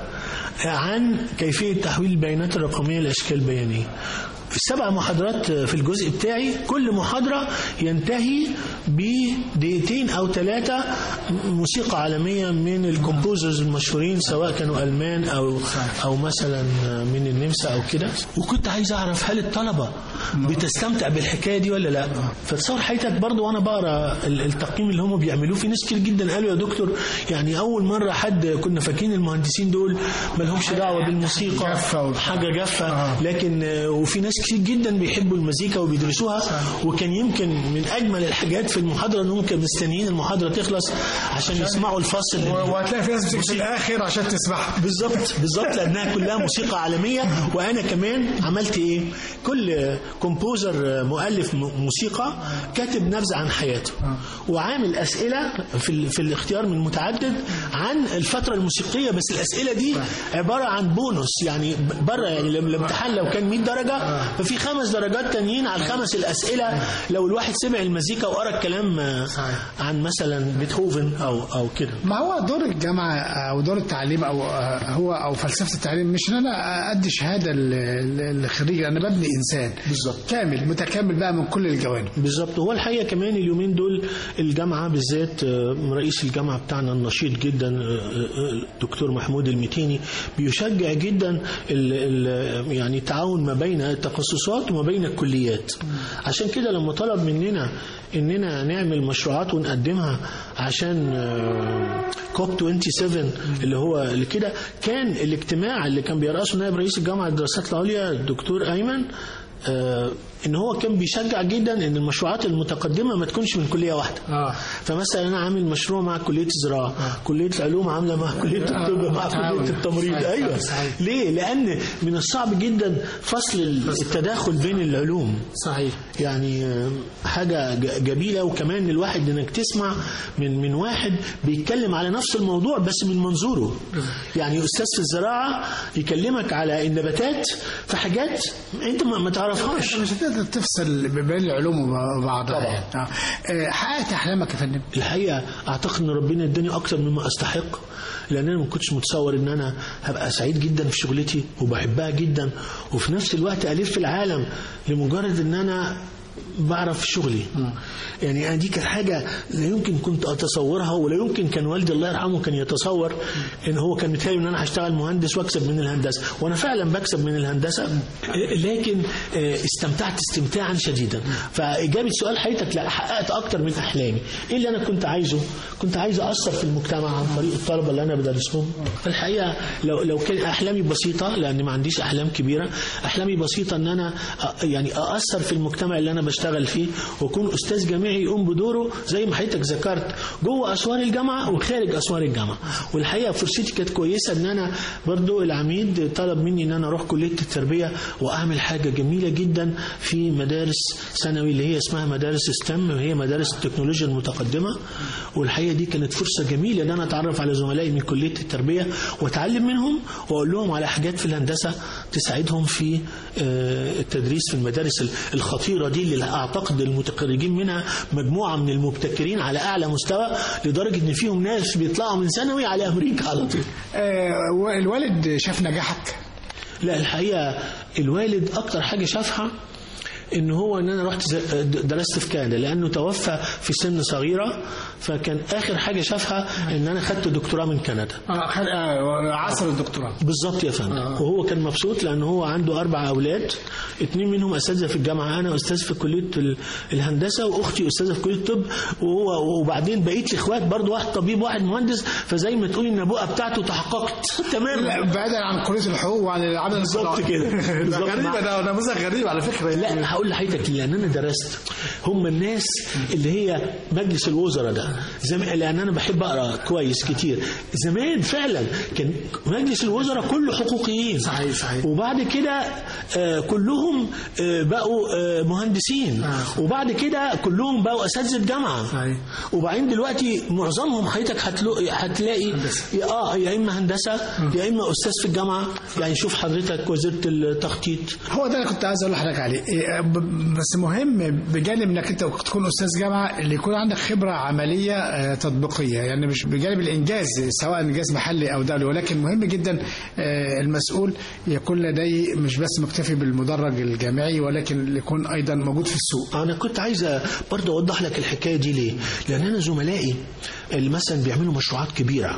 عن كيفيه تحويل البيانات الرقميه لاشكال بيانيه السبع محاضرات في الجزء بتاعي كل محاضرة ينتهي بدقيقتين أو ثلاثة موسيقى عالمية من الكومبوزرز المشهورين سواء كانوا ألمان أو أو مثلا من النمسا أو كده وكنت عايز أعرف هل الطلبة بتستمتع بالحكاية دي ولا لا فتصور حياتك برضو وأنا بقرا ال- التقييم اللي هم بيعملوه في ناس كتير جدا قالوا يا دكتور يعني أول مرة حد كنا فاكرين المهندسين دول ما لهمش دعوة بالموسيقى جافة و- حاجة جافة آه. لكن آه، وفي ناس كتير جدا بيحبوا المزيكا وبيدرسوها وكان يمكن من اجمل الحاجات في المحاضره انهم كانوا مستنيين المحاضره تخلص عشان يسمعوا الفصل وهتلاقي في ناس بتيجي في الاخر عشان تسمعها بالظبط بالظبط لانها كلها موسيقى عالميه وانا كمان عملت ايه كل كومبوزر مؤلف م- موسيقى كاتب نبذه عن حياته وعامل اسئله في ال- في الاختيار من متعدد عن الفتره الموسيقيه بس الاسئله دي عباره عن بونص يعني بره يعني لم- الامتحان لو كان 100 درجه ففي خمس درجات تانيين على الخمس الاسئله لو الواحد سمع المزيكا وقرا الكلام آه، صحيح. عن مثلا بيتهوفن او او كده ما هو دور الجامعه او دور التعليم او هو او فلسفه التعليم مش ان انا ادي شهاده ل- للخريج انا ببني انسان بالظبط. كامل متكامل بقى من كل الجوانب بالظبط هو الحقيقه كمان اليومين دول الجامعه بالذات آه، رئيس الجامعه بتاعنا النشيط جدا آه، آه، الدكتور محمود المتيني بيشجع جدا ال ال يعني التعاون ما بين التخصصات وما بين الكليات عشان كده لما طلب مننا اننا نعمل مشروعات ونقدمها عشان آه، كوب 27 اللي هو اللي كده كان الاجتماع اللي كان بيرأسه نائب رئيس الجامعه للدراسات العليا الدكتور ايمن آه، ان هو كان بيشجع جدا ان المشروعات المتقدمه ما تكونش من كليه واحده اه فمثلا انا عامل مشروع مع كليه الزراعه كليه العلوم عامله مع كليه الطب مع تعاون. كليه التمريض صحيح، ايوه صحيح. ليه لان من الصعب جدا فصل التداخل بين العلوم صحيح يعني آه، حاجة ج- جميلة وكمان الواحد انك تسمع من من واحد بيتكلم على نفس الموضوع بس من منظوره يعني استاذ في الزراعة يكلمك على النباتات في حاجات انت ما ما تعرفهاش مش هتقدر تقدر تفصل بين العلوم وبعضها طبعا. يعني. آه. آه، حققت احلامك يا فندم الحقيقه اعتقد ان ربنا اداني اكتر مما استحق لان انا ما كنتش متصور ان انا هبقى سعيد جدا في شغلتي وبحبها جدا وفي نفس الوقت الف العالم لمجرد ان انا بعرف شغلي يعني أنا دي كانت حاجة لا يمكن كنت أتصورها ولا يمكن كان والدي الله يرحمه كان يتصور إن هو كان متهيأ إن أنا هشتغل مهندس وأكسب من الهندسة وأنا فعلا بكسب من الهندسة لكن آه، استمتعت استمتاعا شديدا فإجابة سؤال حياتك لا حققت أكتر من أحلامي إيه اللي أنا كنت عايزه كنت عايز أثر في المجتمع عن طريق الطلبة اللي أنا بدرسهم الحقيقة لو لو كان أحلامي بسيطة لأن ما عنديش أحلام كبيرة أحلامي بسيطة إن أنا أ- يعني أأثر في المجتمع اللي أنا بشتغل فيه وأكون أستاذ جامعي يقوم بدوره زي ما حضرتك ذكرت جوه أسوار الجامعة وخارج أسوار الجامعة والحقيقة فرصتي كانت كويسة إن أنا برضو العميد طلب مني إن أنا أروح كلية التربية وأعمل حاجة جميلة جدا في مدارس ثانوي اللي هي اسمها مدارس ستم وهي مدارس التكنولوجيا المتقدمة والحقيقة دي كانت فرصة جميلة إن أنا أتعرف على زملائي من كلية التربية وأتعلم منهم وأقول لهم على حاجات في الهندسة تساعدهم في آه، التدريس في المدارس ال- الخطيرة دي اللي أعتقد المتخرجين منها مجموعة من المبتكرين على أعلى مستوى لدرجة إن فيهم ناس بيطلعوا من ثانوي على أمريكا على طول آه، والوالد شاف نجاحك لا الحقيقة الوالد أكتر حاجة شافها ان هو ان انا رحت ز- درست في كندا لانه توفى في سن صغيره فكان اخر حاجه شافها ان انا خدت دكتوراه من كندا اه خد- آه، عصر الدكتوراه بالظبط يا فندم وهو كان مبسوط لان هو عنده اربع اولاد اتنين منهم اساتذه في الجامعه انا استاذ في كليه ال- الهندسه واختي استاذه في كليه الطب وهو وبعدين بقيت اخوات برضو واحد طبيب واحد مهندس فزي ما تقولي النبوءه بتاعته تحققت لا تماما بعيدا عن كليه الحقوق وعن العمل بالظبط الصناعي. كده. ده بالظبط. غريبه ده نموذج غريب على فكره لا هقول لحضرتك لان انا درست هم الناس اللي هي مجلس الوزراء ده زم... لان انا بحب اقرا كويس كتير زمان فعلا كان مجلس الوزراء كله حقوقيين صحيح، صحيح. وبعد كده آه، كلهم آه، بقوا آه، مهندسين آه. وبعد كده كلهم بقوا اساتذه جامعه صحيح. وبعدين دلوقتي معظمهم حضرتك هتلو... هتلاقي يا اه يا اما هندسه يا اما استاذ في الجامعه يعني شوف حضرتك وزيره التخطيط هو ده اللي كنت عايز اقول لحضرتك عليه إيه، ب- بس مهم بجانب انك انت تكون استاذ جامعه اللي يكون عندك خبره عمليه آه، تطبيقيه يعني مش بجانب الانجاز سواء انجاز محلي او دولي ولكن مهم جدا آه، المسؤول يكون لديه مش بس مكتفي بالمدرج الجامعي ولكن يكون ايضا موجود في السوق انا كنت عايز برضه اوضح لك الحكايه دي ليه لان انا زملائي اللي مثلا بيعملوا مشروعات كبيره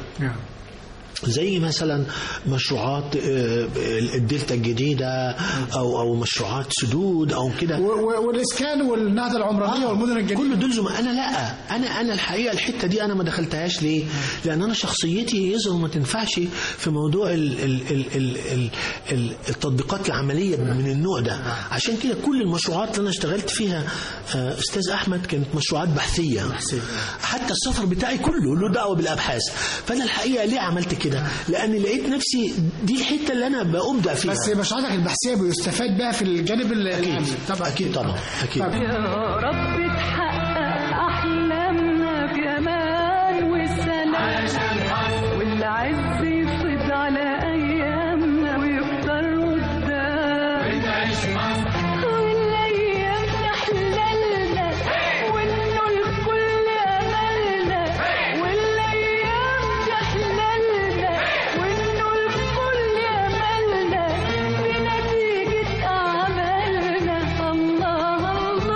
زي مثلا مشروعات آه، الدلتا الجديده او او مشروعات سدود او كده و- و- والاسكان والنهضه العمرانيه والمدن الجديده كل دول زم... انا لا انا انا الحقيقه الحته دي انا ما دخلتهاش ليه؟ لان انا شخصيتي يظهر ما تنفعش في موضوع ال... ال... ال... ال... ال... ال... التطبيقات العمليه من النوع ده عشان كده كل المشروعات اللي انا اشتغلت فيها آه، استاذ احمد كانت مشروعات بحثيه حتى السفر بتاعي كله له دعوه بالابحاث فانا الحقيقه ليه عملت كده؟ لان لقيت نفسي دي الحته اللي انا بأبدع فيها بس مشروعاتك البحثيه بيستفاد بها في الجانب العلمي طبعا اكيد طبعا اكيد طبعا. يا رب تحقق أحلامنا بأمان وسلام والعز يفيض على أيامنا ويكتر قدام والأيام تحللنا وإنه الكل أملنا والأيام تحللنا وإنه الكل أملنا بنتيجة أعمالنا الله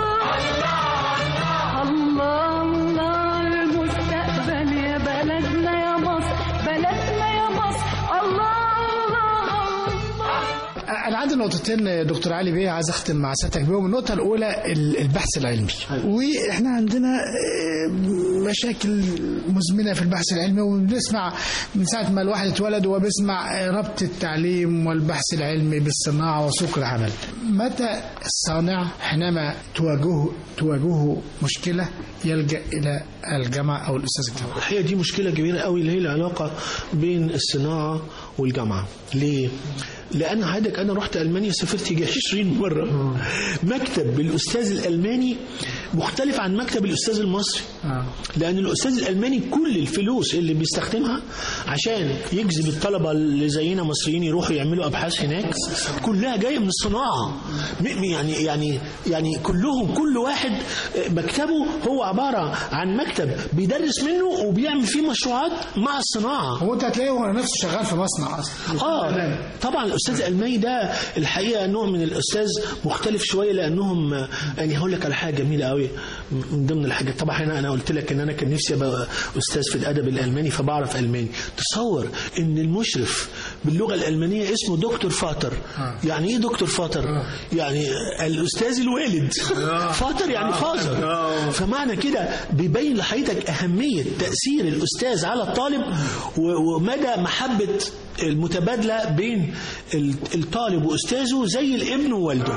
الله الله الله المستقبل يا بلدنا يا مصر بلدنا يا مصر الله الله الله انا عندي نقطتين يا دكتور علي بيه عايز اختم مع سيادتك بيهم النقطه الاولى ال- البحث العلمي واحنا عندنا آه، مشاكل مزمنه في البحث العلمي وبنسمع من ساعه ما الواحد اتولد وهو بيسمع آه، ربط التعليم والبحث العلمي بالصناعه وسوق العمل متى الصانع حينما تواجهه تواجهه مشكله يلجا الى الجامعه او الاستاذ الجامعي الحقيقه دي مشكله كبيره قوي اللي هي العلاقه بين الصناعه والجامعه ليه لان حضرتك انا رحت المانيا سافرت يجي 20 مره مكتب الاستاذ الالماني مختلف عن مكتب الاستاذ المصري آه. لان الاستاذ الالماني كل الفلوس اللي بيستخدمها عشان يجذب الطلبه اللي زينا مصريين يروحوا يعملوا ابحاث هناك كلها جايه من الصناعه م- يعني يعني يعني كلهم كل واحد مكتبه هو عباره عن مكتب بيدرس منه وبيعمل فيه مشروعات مع الصناعه هو انت هتلاقيه هو نفسه شغال في مصنع اصلا اه طبعا الاستاذ الالماني ده الحقيقه نوع من الاستاذ مختلف شويه لانهم آه، يعني هقول لك على حاجه جميله قوي من ضمن الحاجات طبعا هنا انا قلت لك ان انا كان نفسي ابقى استاذ في الادب الالماني فبعرف الماني تصور ان المشرف باللغه الالمانيه اسمه دكتور فاتر يعني ايه دكتور فاتر يعني الاستاذ الوالد فاتر يعني فازر فمعنى كده بيبين لحضرتك اهميه تاثير الاستاذ على الطالب و- ومدى محبه المتبادله بين ال- الطالب واستاذه زي الابن ووالده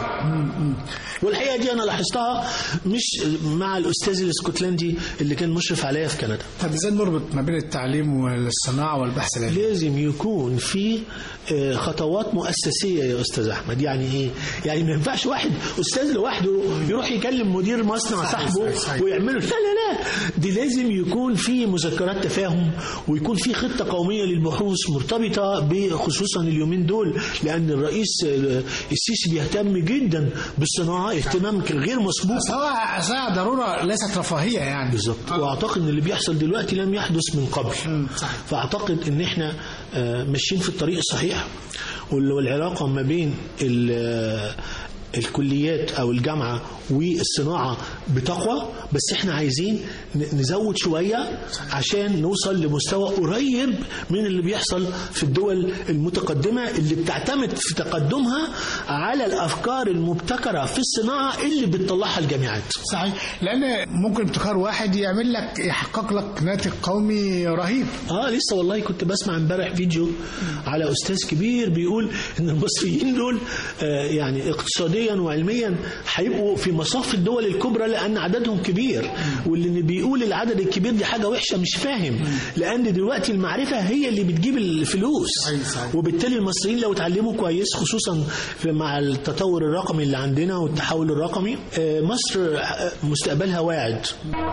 والحقيقه دي انا لاحظتها مش مع الاستاذ الاسكتلندي اللي كان مشرف عليا في كندا طب ازاي نربط ما بين التعليم والصناعه والبحث العلمي؟ لازم يكون في آه، خطوات مؤسسيه يا استاذ احمد يعني ايه يعني ما ينفعش واحد استاذ لوحده يروح يكلم مدير مصنع صاحبه صحيح. ويعمله لا لا لا دي لازم يكون في مذكرات تفاهم ويكون في خطه قوميه للبحوث مرتبطه بخصوصا اليومين دول لان الرئيس آه، السيسي بيهتم جدا بالصناعه اهتمام غير مسبوق بس هو أصلها ضروره ليست رفاهيه يعني بالظبط واعتقد ان اللي بيحصل دلوقتي لم يحدث من قبل فاعتقد ان احنا آه، ماشيين في الطريق الصحيح وال- والعلاقه ما بين ال- آه، الكليات او الجامعه والصناعه بتقوى بس احنا عايزين ن- نزود شويه عشان نوصل لمستوى قريب من اللي بيحصل في الدول المتقدمه اللي بتعتمد في تقدمها على الافكار المبتكره في الصناعه اللي بتطلعها الجامعات صحيح لان ممكن ابتكار واحد يعمل لك يحقق لك ناتج قومي رهيب اه لسه والله كنت بسمع امبارح فيديو على استاذ كبير بيقول ان المصريين دول آه يعني اقتصاديا وعلميا هيبقوا في مصاف الدول الكبرى لان عددهم كبير واللي بيقول العدد الكبير دي حاجه وحشه مش فاهم لان دلوقتي المعرفه هي اللي بتجيب الفلوس صحيح، صحيح. وبالتالي المصريين لو اتعلموا كويس خصوصا في- مع التطور الرقمي اللي عندنا والتحول الرقمي آه، مصر آه، مستقبلها واعد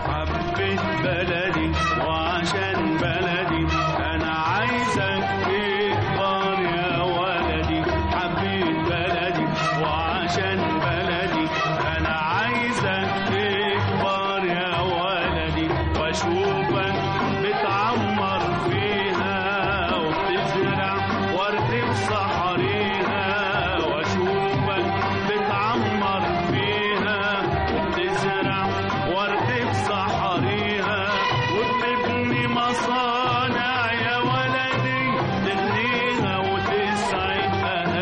حبيت بلدي وعشان بلدي انا عايزك تكبر يا ولدي حبيت بلدي وعشان بلدي انا عايزك تكبر يا ولدي واشوفك بتعمر فيها وبتزرع ورد في صحريها واشوفك بتعمر فيها وبتزرع ورد في صحريها وبتبني مصانع يا ولدي تغنيها وتسعد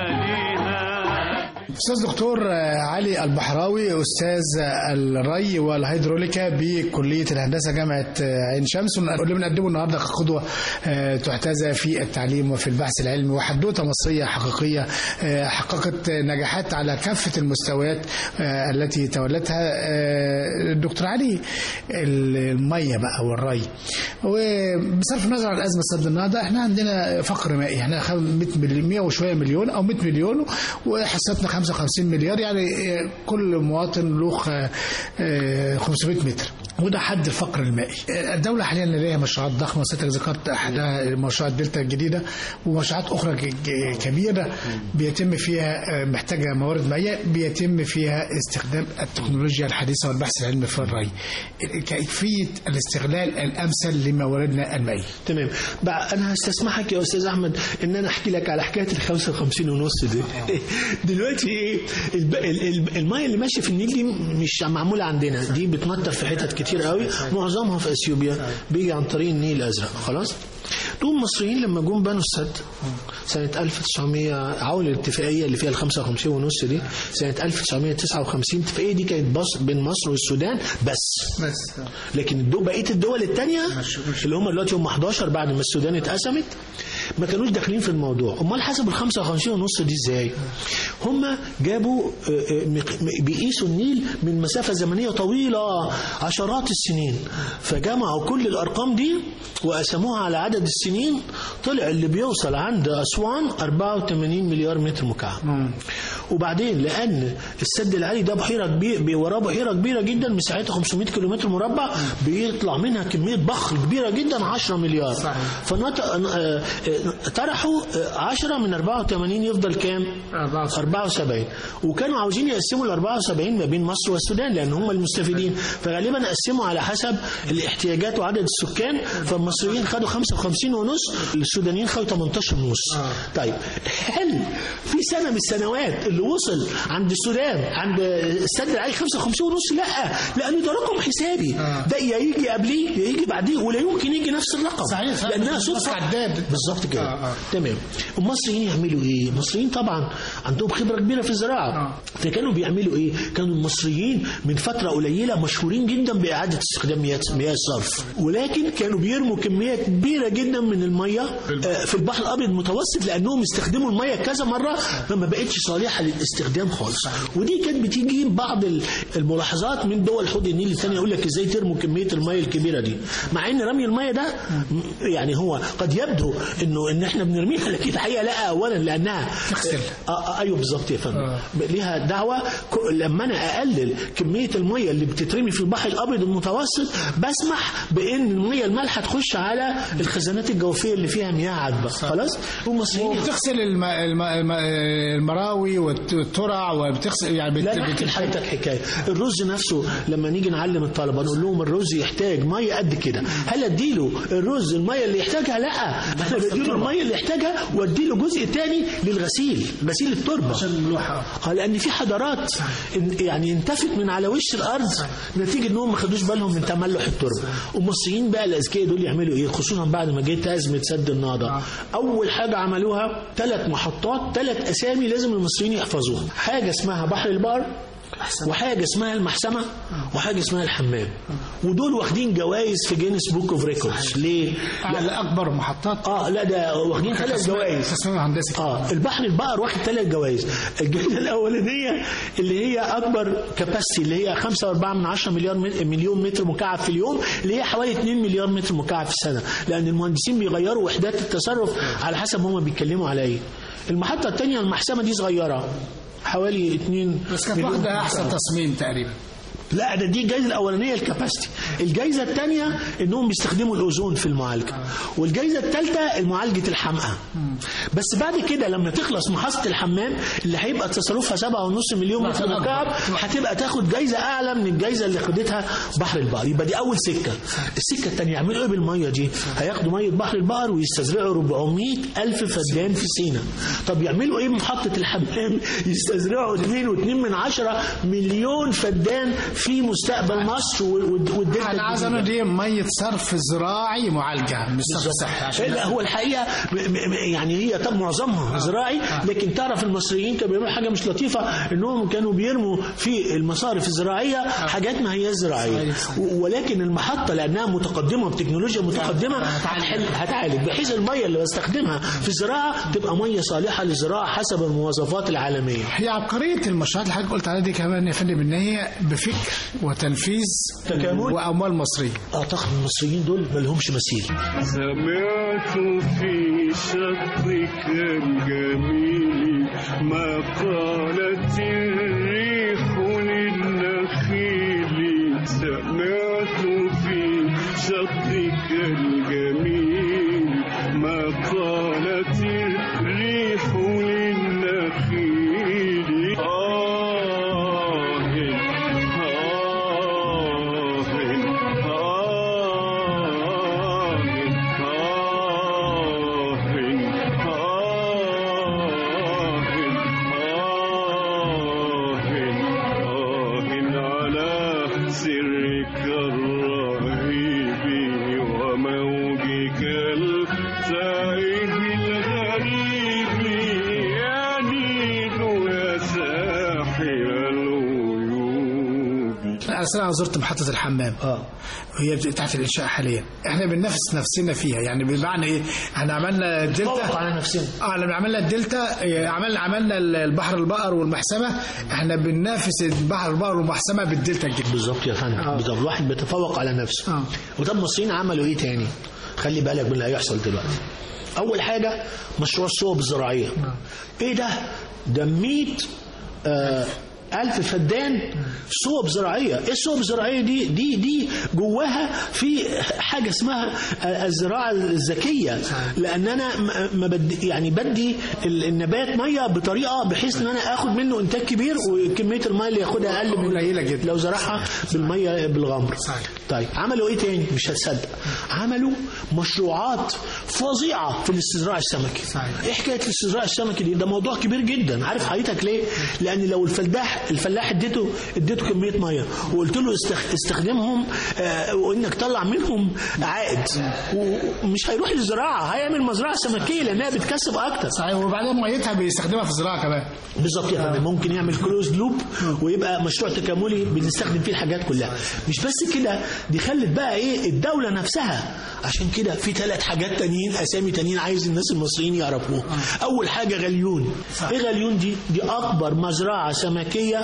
اهاليها استاذ دكتور آه، علي البحراوي استاذ آه، الري والهيدروليكا بكليه الهندسه جامعه آه، عين شمس واللي بنقدمه النهارده كقدوه آه، تحتذى في التعليم وفي البحث العلمي وحدوته مصريه حقيقيه آه، حققت نجاحات على كافه المستويات آه، التي تولتها آه، دكتور علي الميه بقى والري وبصرف النظر عن ازمه سد النهضه احنا عندنا فقر مائي احنا خم- 100 مليون 100 وشويه مليون او 100 مليون وحصتنا 55 مليار يعني آه، كل مواطن له خ- آه، 500 متر وده حد الفقر المائي آه، الدولة حاليا لديها مشروعات ضخمة ستك ذكرت أحدها مشروعات دلتا الجديدة ومشروعات أخرى ك- ك- كبيرة بيتم فيها آه، محتاجة موارد مائية بيتم فيها استخدام التكنولوجيا الحديثة والبحث العلمي في الري كيفية الاستغلال الأمثل لمواردنا المائية تمام بقى انا هستسمحك يا استاذ احمد ان انا احكي لك على حكايه ال 55 ونص دي دلوقتي ايه الب... ال- ال- الميه اللي ماشيه في النيل دي مش معموله عندنا دي بتنطر في حتت كتير قوي معظمها في اثيوبيا بيجي عن طريق النيل الازرق خلاص دول المصريين لما جم بنوا السد سنة 1900 عول الاتفاقية اللي فيها ال 55 ونص دي سنة 1959 الاتفاقية دي كانت بص بين مصر والسودان بس بس لكن الدو بقيه الدول الثانيه اللي هم دلوقتي هم 11 بعد ما السودان اتقسمت ما كانوش داخلين في الموضوع امال حسب ال 55 ونص دي ازاي هم جابوا آه، آه، مق- م- بيقيسوا النيل من مسافه زمنيه طويله عشرات السنين فجمعوا كل الارقام دي وقسموها على عدد السنين طلع اللي بيوصل عند اسوان 84 مليار متر مكعب وبعدين لان السد العالي ده بحيره كبير وراه بحيره كبيره جدا مساحتها 500 كيلومتر مربع بيطلع منها كميه بخر كبيره جدا 10 مليار صحيح. فطرحوا 10 من 84 يفضل كام 74. 74 وكانوا عاوزين يقسموا ال 74 ما بين مصر والسودان لان هم المستفيدين فغالبا قسموا على حسب الاحتياجات وعدد السكان فالمصريين خدوا 55 ونص السودانيين خدوا 18 ونص طيب هل في سنه من السنوات اللي وصل عند السودان عند السد العالي 55 ونص لا لان ده رقم حسابي ده يا يجي قبليه يا يجي بعديه ولا يمكن يجي نفس الرقم صحيح، صحيح. لانها بس صدفه عداد. بالظبط كده آه، آه. تمام المصريين يعملوا ايه المصريين طبعا عندهم خبره كبيره في الزراعه آه. فكانوا بيعملوا ايه كانوا المصريين من فتره قليله مشهورين جدا باعاده استخدام مياه مياه الصرف ولكن كانوا بيرموا كميه كبيره جدا من الميه آه، في البحر الابيض المتوسط لانهم استخدموا الميه كذا مره فما بقتش صالحه للاستخدام خالص ودي كانت بتيجي بعض ال- الملاحظات من دول حوض النيل الثانيه يقول لك ازاي ترموا كميه الميه الكبيره دي مع ان رمي الميه ده م- يعني هو قد يبدو انه ان احنا بنرميها لكن الحقيقه لا اولا لانها تغسل. آه آه ايوه بالظبط يا فندم آه. ليها دعوه ك- لما انا اقلل كميه الميه اللي بتترمي في البحر الابيض المتوسط بسمح بان الميه المالحه تخش على الخزانات الجوفيه اللي فيها مياه عذبه خلاص والمصريين وبتغسل الم... الم... الم... المراوي والترع وبتغسل يعني بت... لا انا احكي بت... لحضرتك حكايه الرز نفسه لما نيجي نعلم الطلبه نقول لهم الرز يحتاج ميه قد كده هل اديله الرز الميه اللي يحتاجها لا انا بديله الميه اللي يحتاجها واديله جزء تاني للغسيل غسيل التربه عشان الملوحه اه لان في حضارات إن- يعني انتفت من على وش الارض نتيجه انهم ما خدوش بالهم من تملح التربه والمصريين بقى الاذكياء دول يعملوا ايه خصوصا بعد ما جت ازمه سد النهضه اول حاجه عملوها ثلاث محطات ثلاث اسامي لازم المصريين يحفظوها حاجه اسمها بحر البقر وحاجه اسمها المحسمه وحاجه اسمها الحمام ودول واخدين جوائز في جينيس بوك اوف ريكوردز ليه؟ على اكبر محطات اه لا ده واخدين ثلاث جوائز تصميم هندسي اه البحر البقر واخد ثلاث جوائز الجائزه الاولانيه اللي هي اكبر كاباسيتي اللي هي 5.4 من 10 مليار مت- مليون متر مكعب في اليوم اللي هي حوالي 2 مليار متر مكعب في السنه لان المهندسين بيغيروا وحدات التصرف على حسب هم بيتكلموا على ايه المحطه الثانيه المحسمه دي صغيره حوالي 2 بس كانت مليون واخده متر احسن مكعب. تصميم تقريبا لا ده دي الجائزه الاولانيه الكاباسيتي الجائزه الثانيه انهم بيستخدموا الاوزون في المعالجه والجائزه الثالثه معالجه الحمقى بس بعد كده لما تخلص محطه الحمام اللي هيبقى تصرفها 7.5 مليون متر مكعب هتبقى تاخد جائزه اعلى من الجائزه اللي خدتها بحر البقر يبقى دي اول سكه السكه الثانيه يعملوا ايه بالميه دي هياخدوا ميه بحر البقر ويستزرعوا 400 الف فدان في سينا طب يعملوا ايه بمحطه الحمام يستزرعوا 2.2 من عشرة مليون فدان في مستقبل مصر وال- والدلتا انا عايز الجديدة. اقول دي ميه صرف زراعي معالجه مش صرف صحي عشان لا هو الحقيقه م- م- يعني هي طب معظمها زراعي لكن تعرف المصريين كانوا بيعملوا حاجه مش لطيفه انهم كانوا بيرموا في المصارف الزراعيه حاجات ما هي زراعيه صحيح، صحيح. و- ولكن المحطه لانها متقدمه بتكنولوجيا متقدمه هتحل هتعالج بحيث الميه اللي بستخدمها في الزراعه تبقى ميه صالحه للزراعه حسب المواصفات العالميه هي عبقرية المشروعات اللي حضرتك قلت عليها دي كمان يا فندم ان هي بفكر وتنفيذ تكامل. واموال مصريه اعتقد المصريين دول ما لهمش مثيل سمعت في شطك الجميل ما قالت الريح للنخيل سمعت في شطك الجميل ما قالت الريح للنخيل آه سرك الرهيب وموجك السائب الغريب يا نيل يا ساحل الغيوب انا أصلاً زرت محطه الحمام اه وهي بتاعت الانشاء حاليا احنا بننافس نفسنا فيها يعني بمعنى ايه احنا عملنا فوق الدلتا على نفسنا اه لما عملنا الدلتا إيه، عملنا عملنا البحر البقر والمحسمه احنا بننافس البحر البقر والمحسمه بالدلتا الجديد بالظبط يا فندم آه. بالظبط الواحد بيتفوق على نفسه آه. وطب المصريين عملوا ايه تاني خلي بالك من اللي هيحصل دلوقتي اول حاجه مشروع الصوب الزراعيه ايه ده ده 100 آه ألف فدان صوب زراعية إيه الصوب الزراعية دي دي دي جواها في حاجة اسمها آه، الزراعة الذكية لأن أنا م- ما بدي يعني بدي ال- النبات مية بطريقة بحيث إن أنا آخد منه إنتاج كبير وكمية المية اللي ياخدها أقل من قليلة جدا. لو زرعها بالمية بالغمر صحيح. طيب عملوا إيه تاني مش هتصدق عملوا مشروعات فظيعة في الاستزراع السمكي صحيح. ايه حكايه الاستزراع السمكي دي ده موضوع كبير جدا عارف حضرتك ليه لان لو الفلاح الفلاح اديته اديته كميه ميه وقلت له استخ- استخدمهم آه، وانك طلع منهم عائد ومش هيروح للزراعه هيعمل مزرعه سمكيه لانها بتكسب اكتر صحيح وبعدين ميتها بيستخدمها في الزراعه كمان بالظبط يا فندم ممكن يعمل كلوز لوب ويبقى مشروع تكاملي بنستخدم فيه الحاجات كلها مش بس كده دي خلت بقى ايه الدوله نفسها عشان كده في ثلاث حاجات تانيين اسامي تانيين عايز الناس المصريين يعرفوها اول حاجه غليون ايه غليون دي دي اكبر مزرعه سمكيه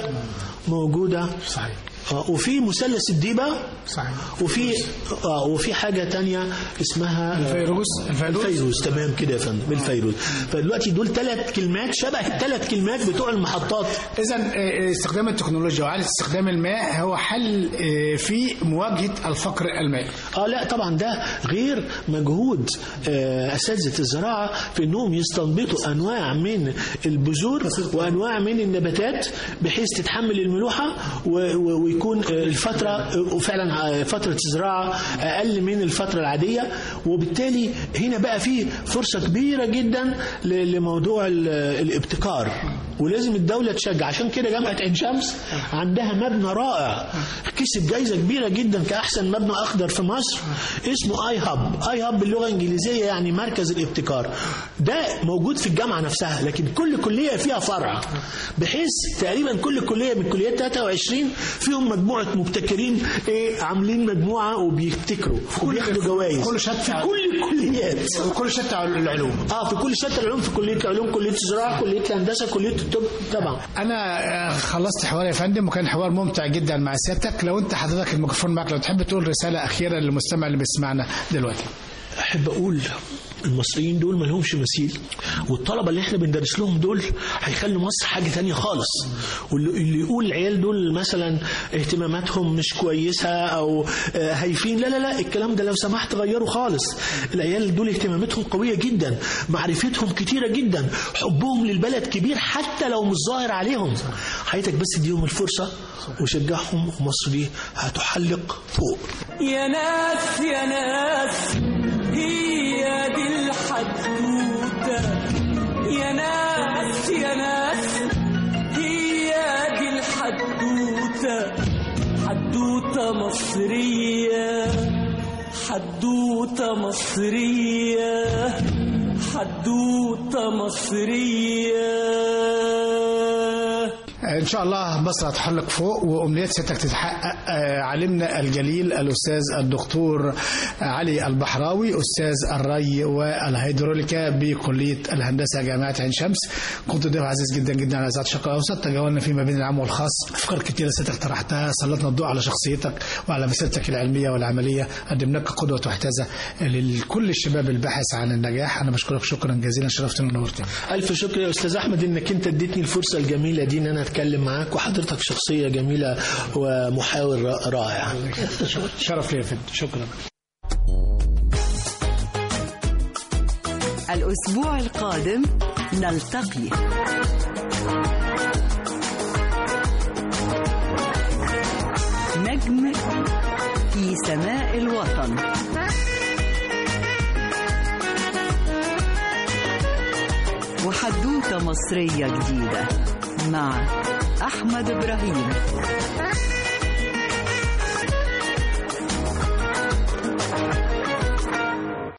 موجوده صحيح آه، وفي مثلث الديبه صحيح وفي اه وفي حاجه تانية اسمها الفيروز الفيروز الفيروز تمام كده يا فندم الفيروز فدلوقتي دول ثلاث كلمات شبه الثلاث كلمات بتوع المحطات اذا آه، استخدام التكنولوجيا وعلى استخدام الماء هو حل آه، في مواجهه الفقر المائي اه لا طبعا ده غير مجهود آه، اساتذه الزراعه في انهم يستنبطوا انواع من البذور وانواع من النباتات بحيث تتحمل الملوحه و- و- ويكون آه، الفتره آه، وفعلا آه، فتره الزراعه اقل من الفتره العاديه وبالتالي هنا بقى في فرصه كبيره جدا ل- لموضوع ال- الابتكار ولازم الدوله تشجع عشان كده جامعه عين شمس عندها مبنى رائع كسب جايزه كبيره جدا كاحسن مبنى اخضر في مصر اسمه اي هاب اي هاب باللغه الانجليزيه يعني مركز الابتكار ده موجود في الجامعه نفسها لكن كل كليه فيها فرع بحيث تقريبا كل كليه من الكليات 23 فيهم مجموعه مبتكرين ايه عاملين مجموعه وبيبتكروا وبياخدوا جوائز كل شتى في كل الكليات وكل شتى العلوم اه في كل شتى العلوم في كليه العلوم كليه الزراعه كليه الهندسه كليه الطب طبعا انا آه، خلصت حوار يا فندم وكان حوار ممتع جدا مع سيادتك لو انت حضرتك الميكروفون معك لو تحب تقول رساله اخيره للمستمع اللي بيسمعنا دلوقتي احب اقول المصريين دول ما لهمش مثيل والطلبه اللي احنا بندرس لهم دول هيخلوا مصر حاجه تانية خالص واللي اللي يقول العيال دول مثلا اهتماماتهم مش كويسه او آه، هايفين لا لا لا الكلام ده لو سمحت غيره خالص العيال دول اهتماماتهم قويه جدا معرفتهم كتيره جدا حبهم للبلد كبير حتى لو مش ظاهر عليهم حياتك بس اديهم الفرصه وشجعهم ومصر دي هتحلق فوق يا ناس يا ناس هي دي الحدوتة يا ناس يا ناس هي دي الحدوتة حدوتة مصرية حدوتة مصرية حدوتة مصرية ان شاء الله مصر هتحلق فوق وامنيات سيادتك تتحقق آه، علمنا الجليل الاستاذ الدكتور علي البحراوي استاذ الري والهيدروليكا بكليه الهندسه جامعه عين شمس كنت ضيف عزيز جدا جدا على اذاعه الشرق الاوسط تجولنا فيما بين العام والخاص افكار كتيره سيادتك طرحتها سلطنا الضوء على شخصيتك وعلى مسيرتك العلميه والعمليه قدمناك قدوه واحتذا لكل الشباب الباحث عن النجاح انا بشكرك شكرا جزيلا شرفتني ونورتني ألف شكر يا أستاذ أحمد إنك أنت اديتني الفرصة الجميلة دي إن أنا أتكلم معاك وحضرتك شخصية جميلة ومحاور رائع شرف لي يا فندم شكرا الأسبوع القادم نلتقي نجم في سماء الوطن وحدوتة مصرية جديدة مع أحمد إبراهيم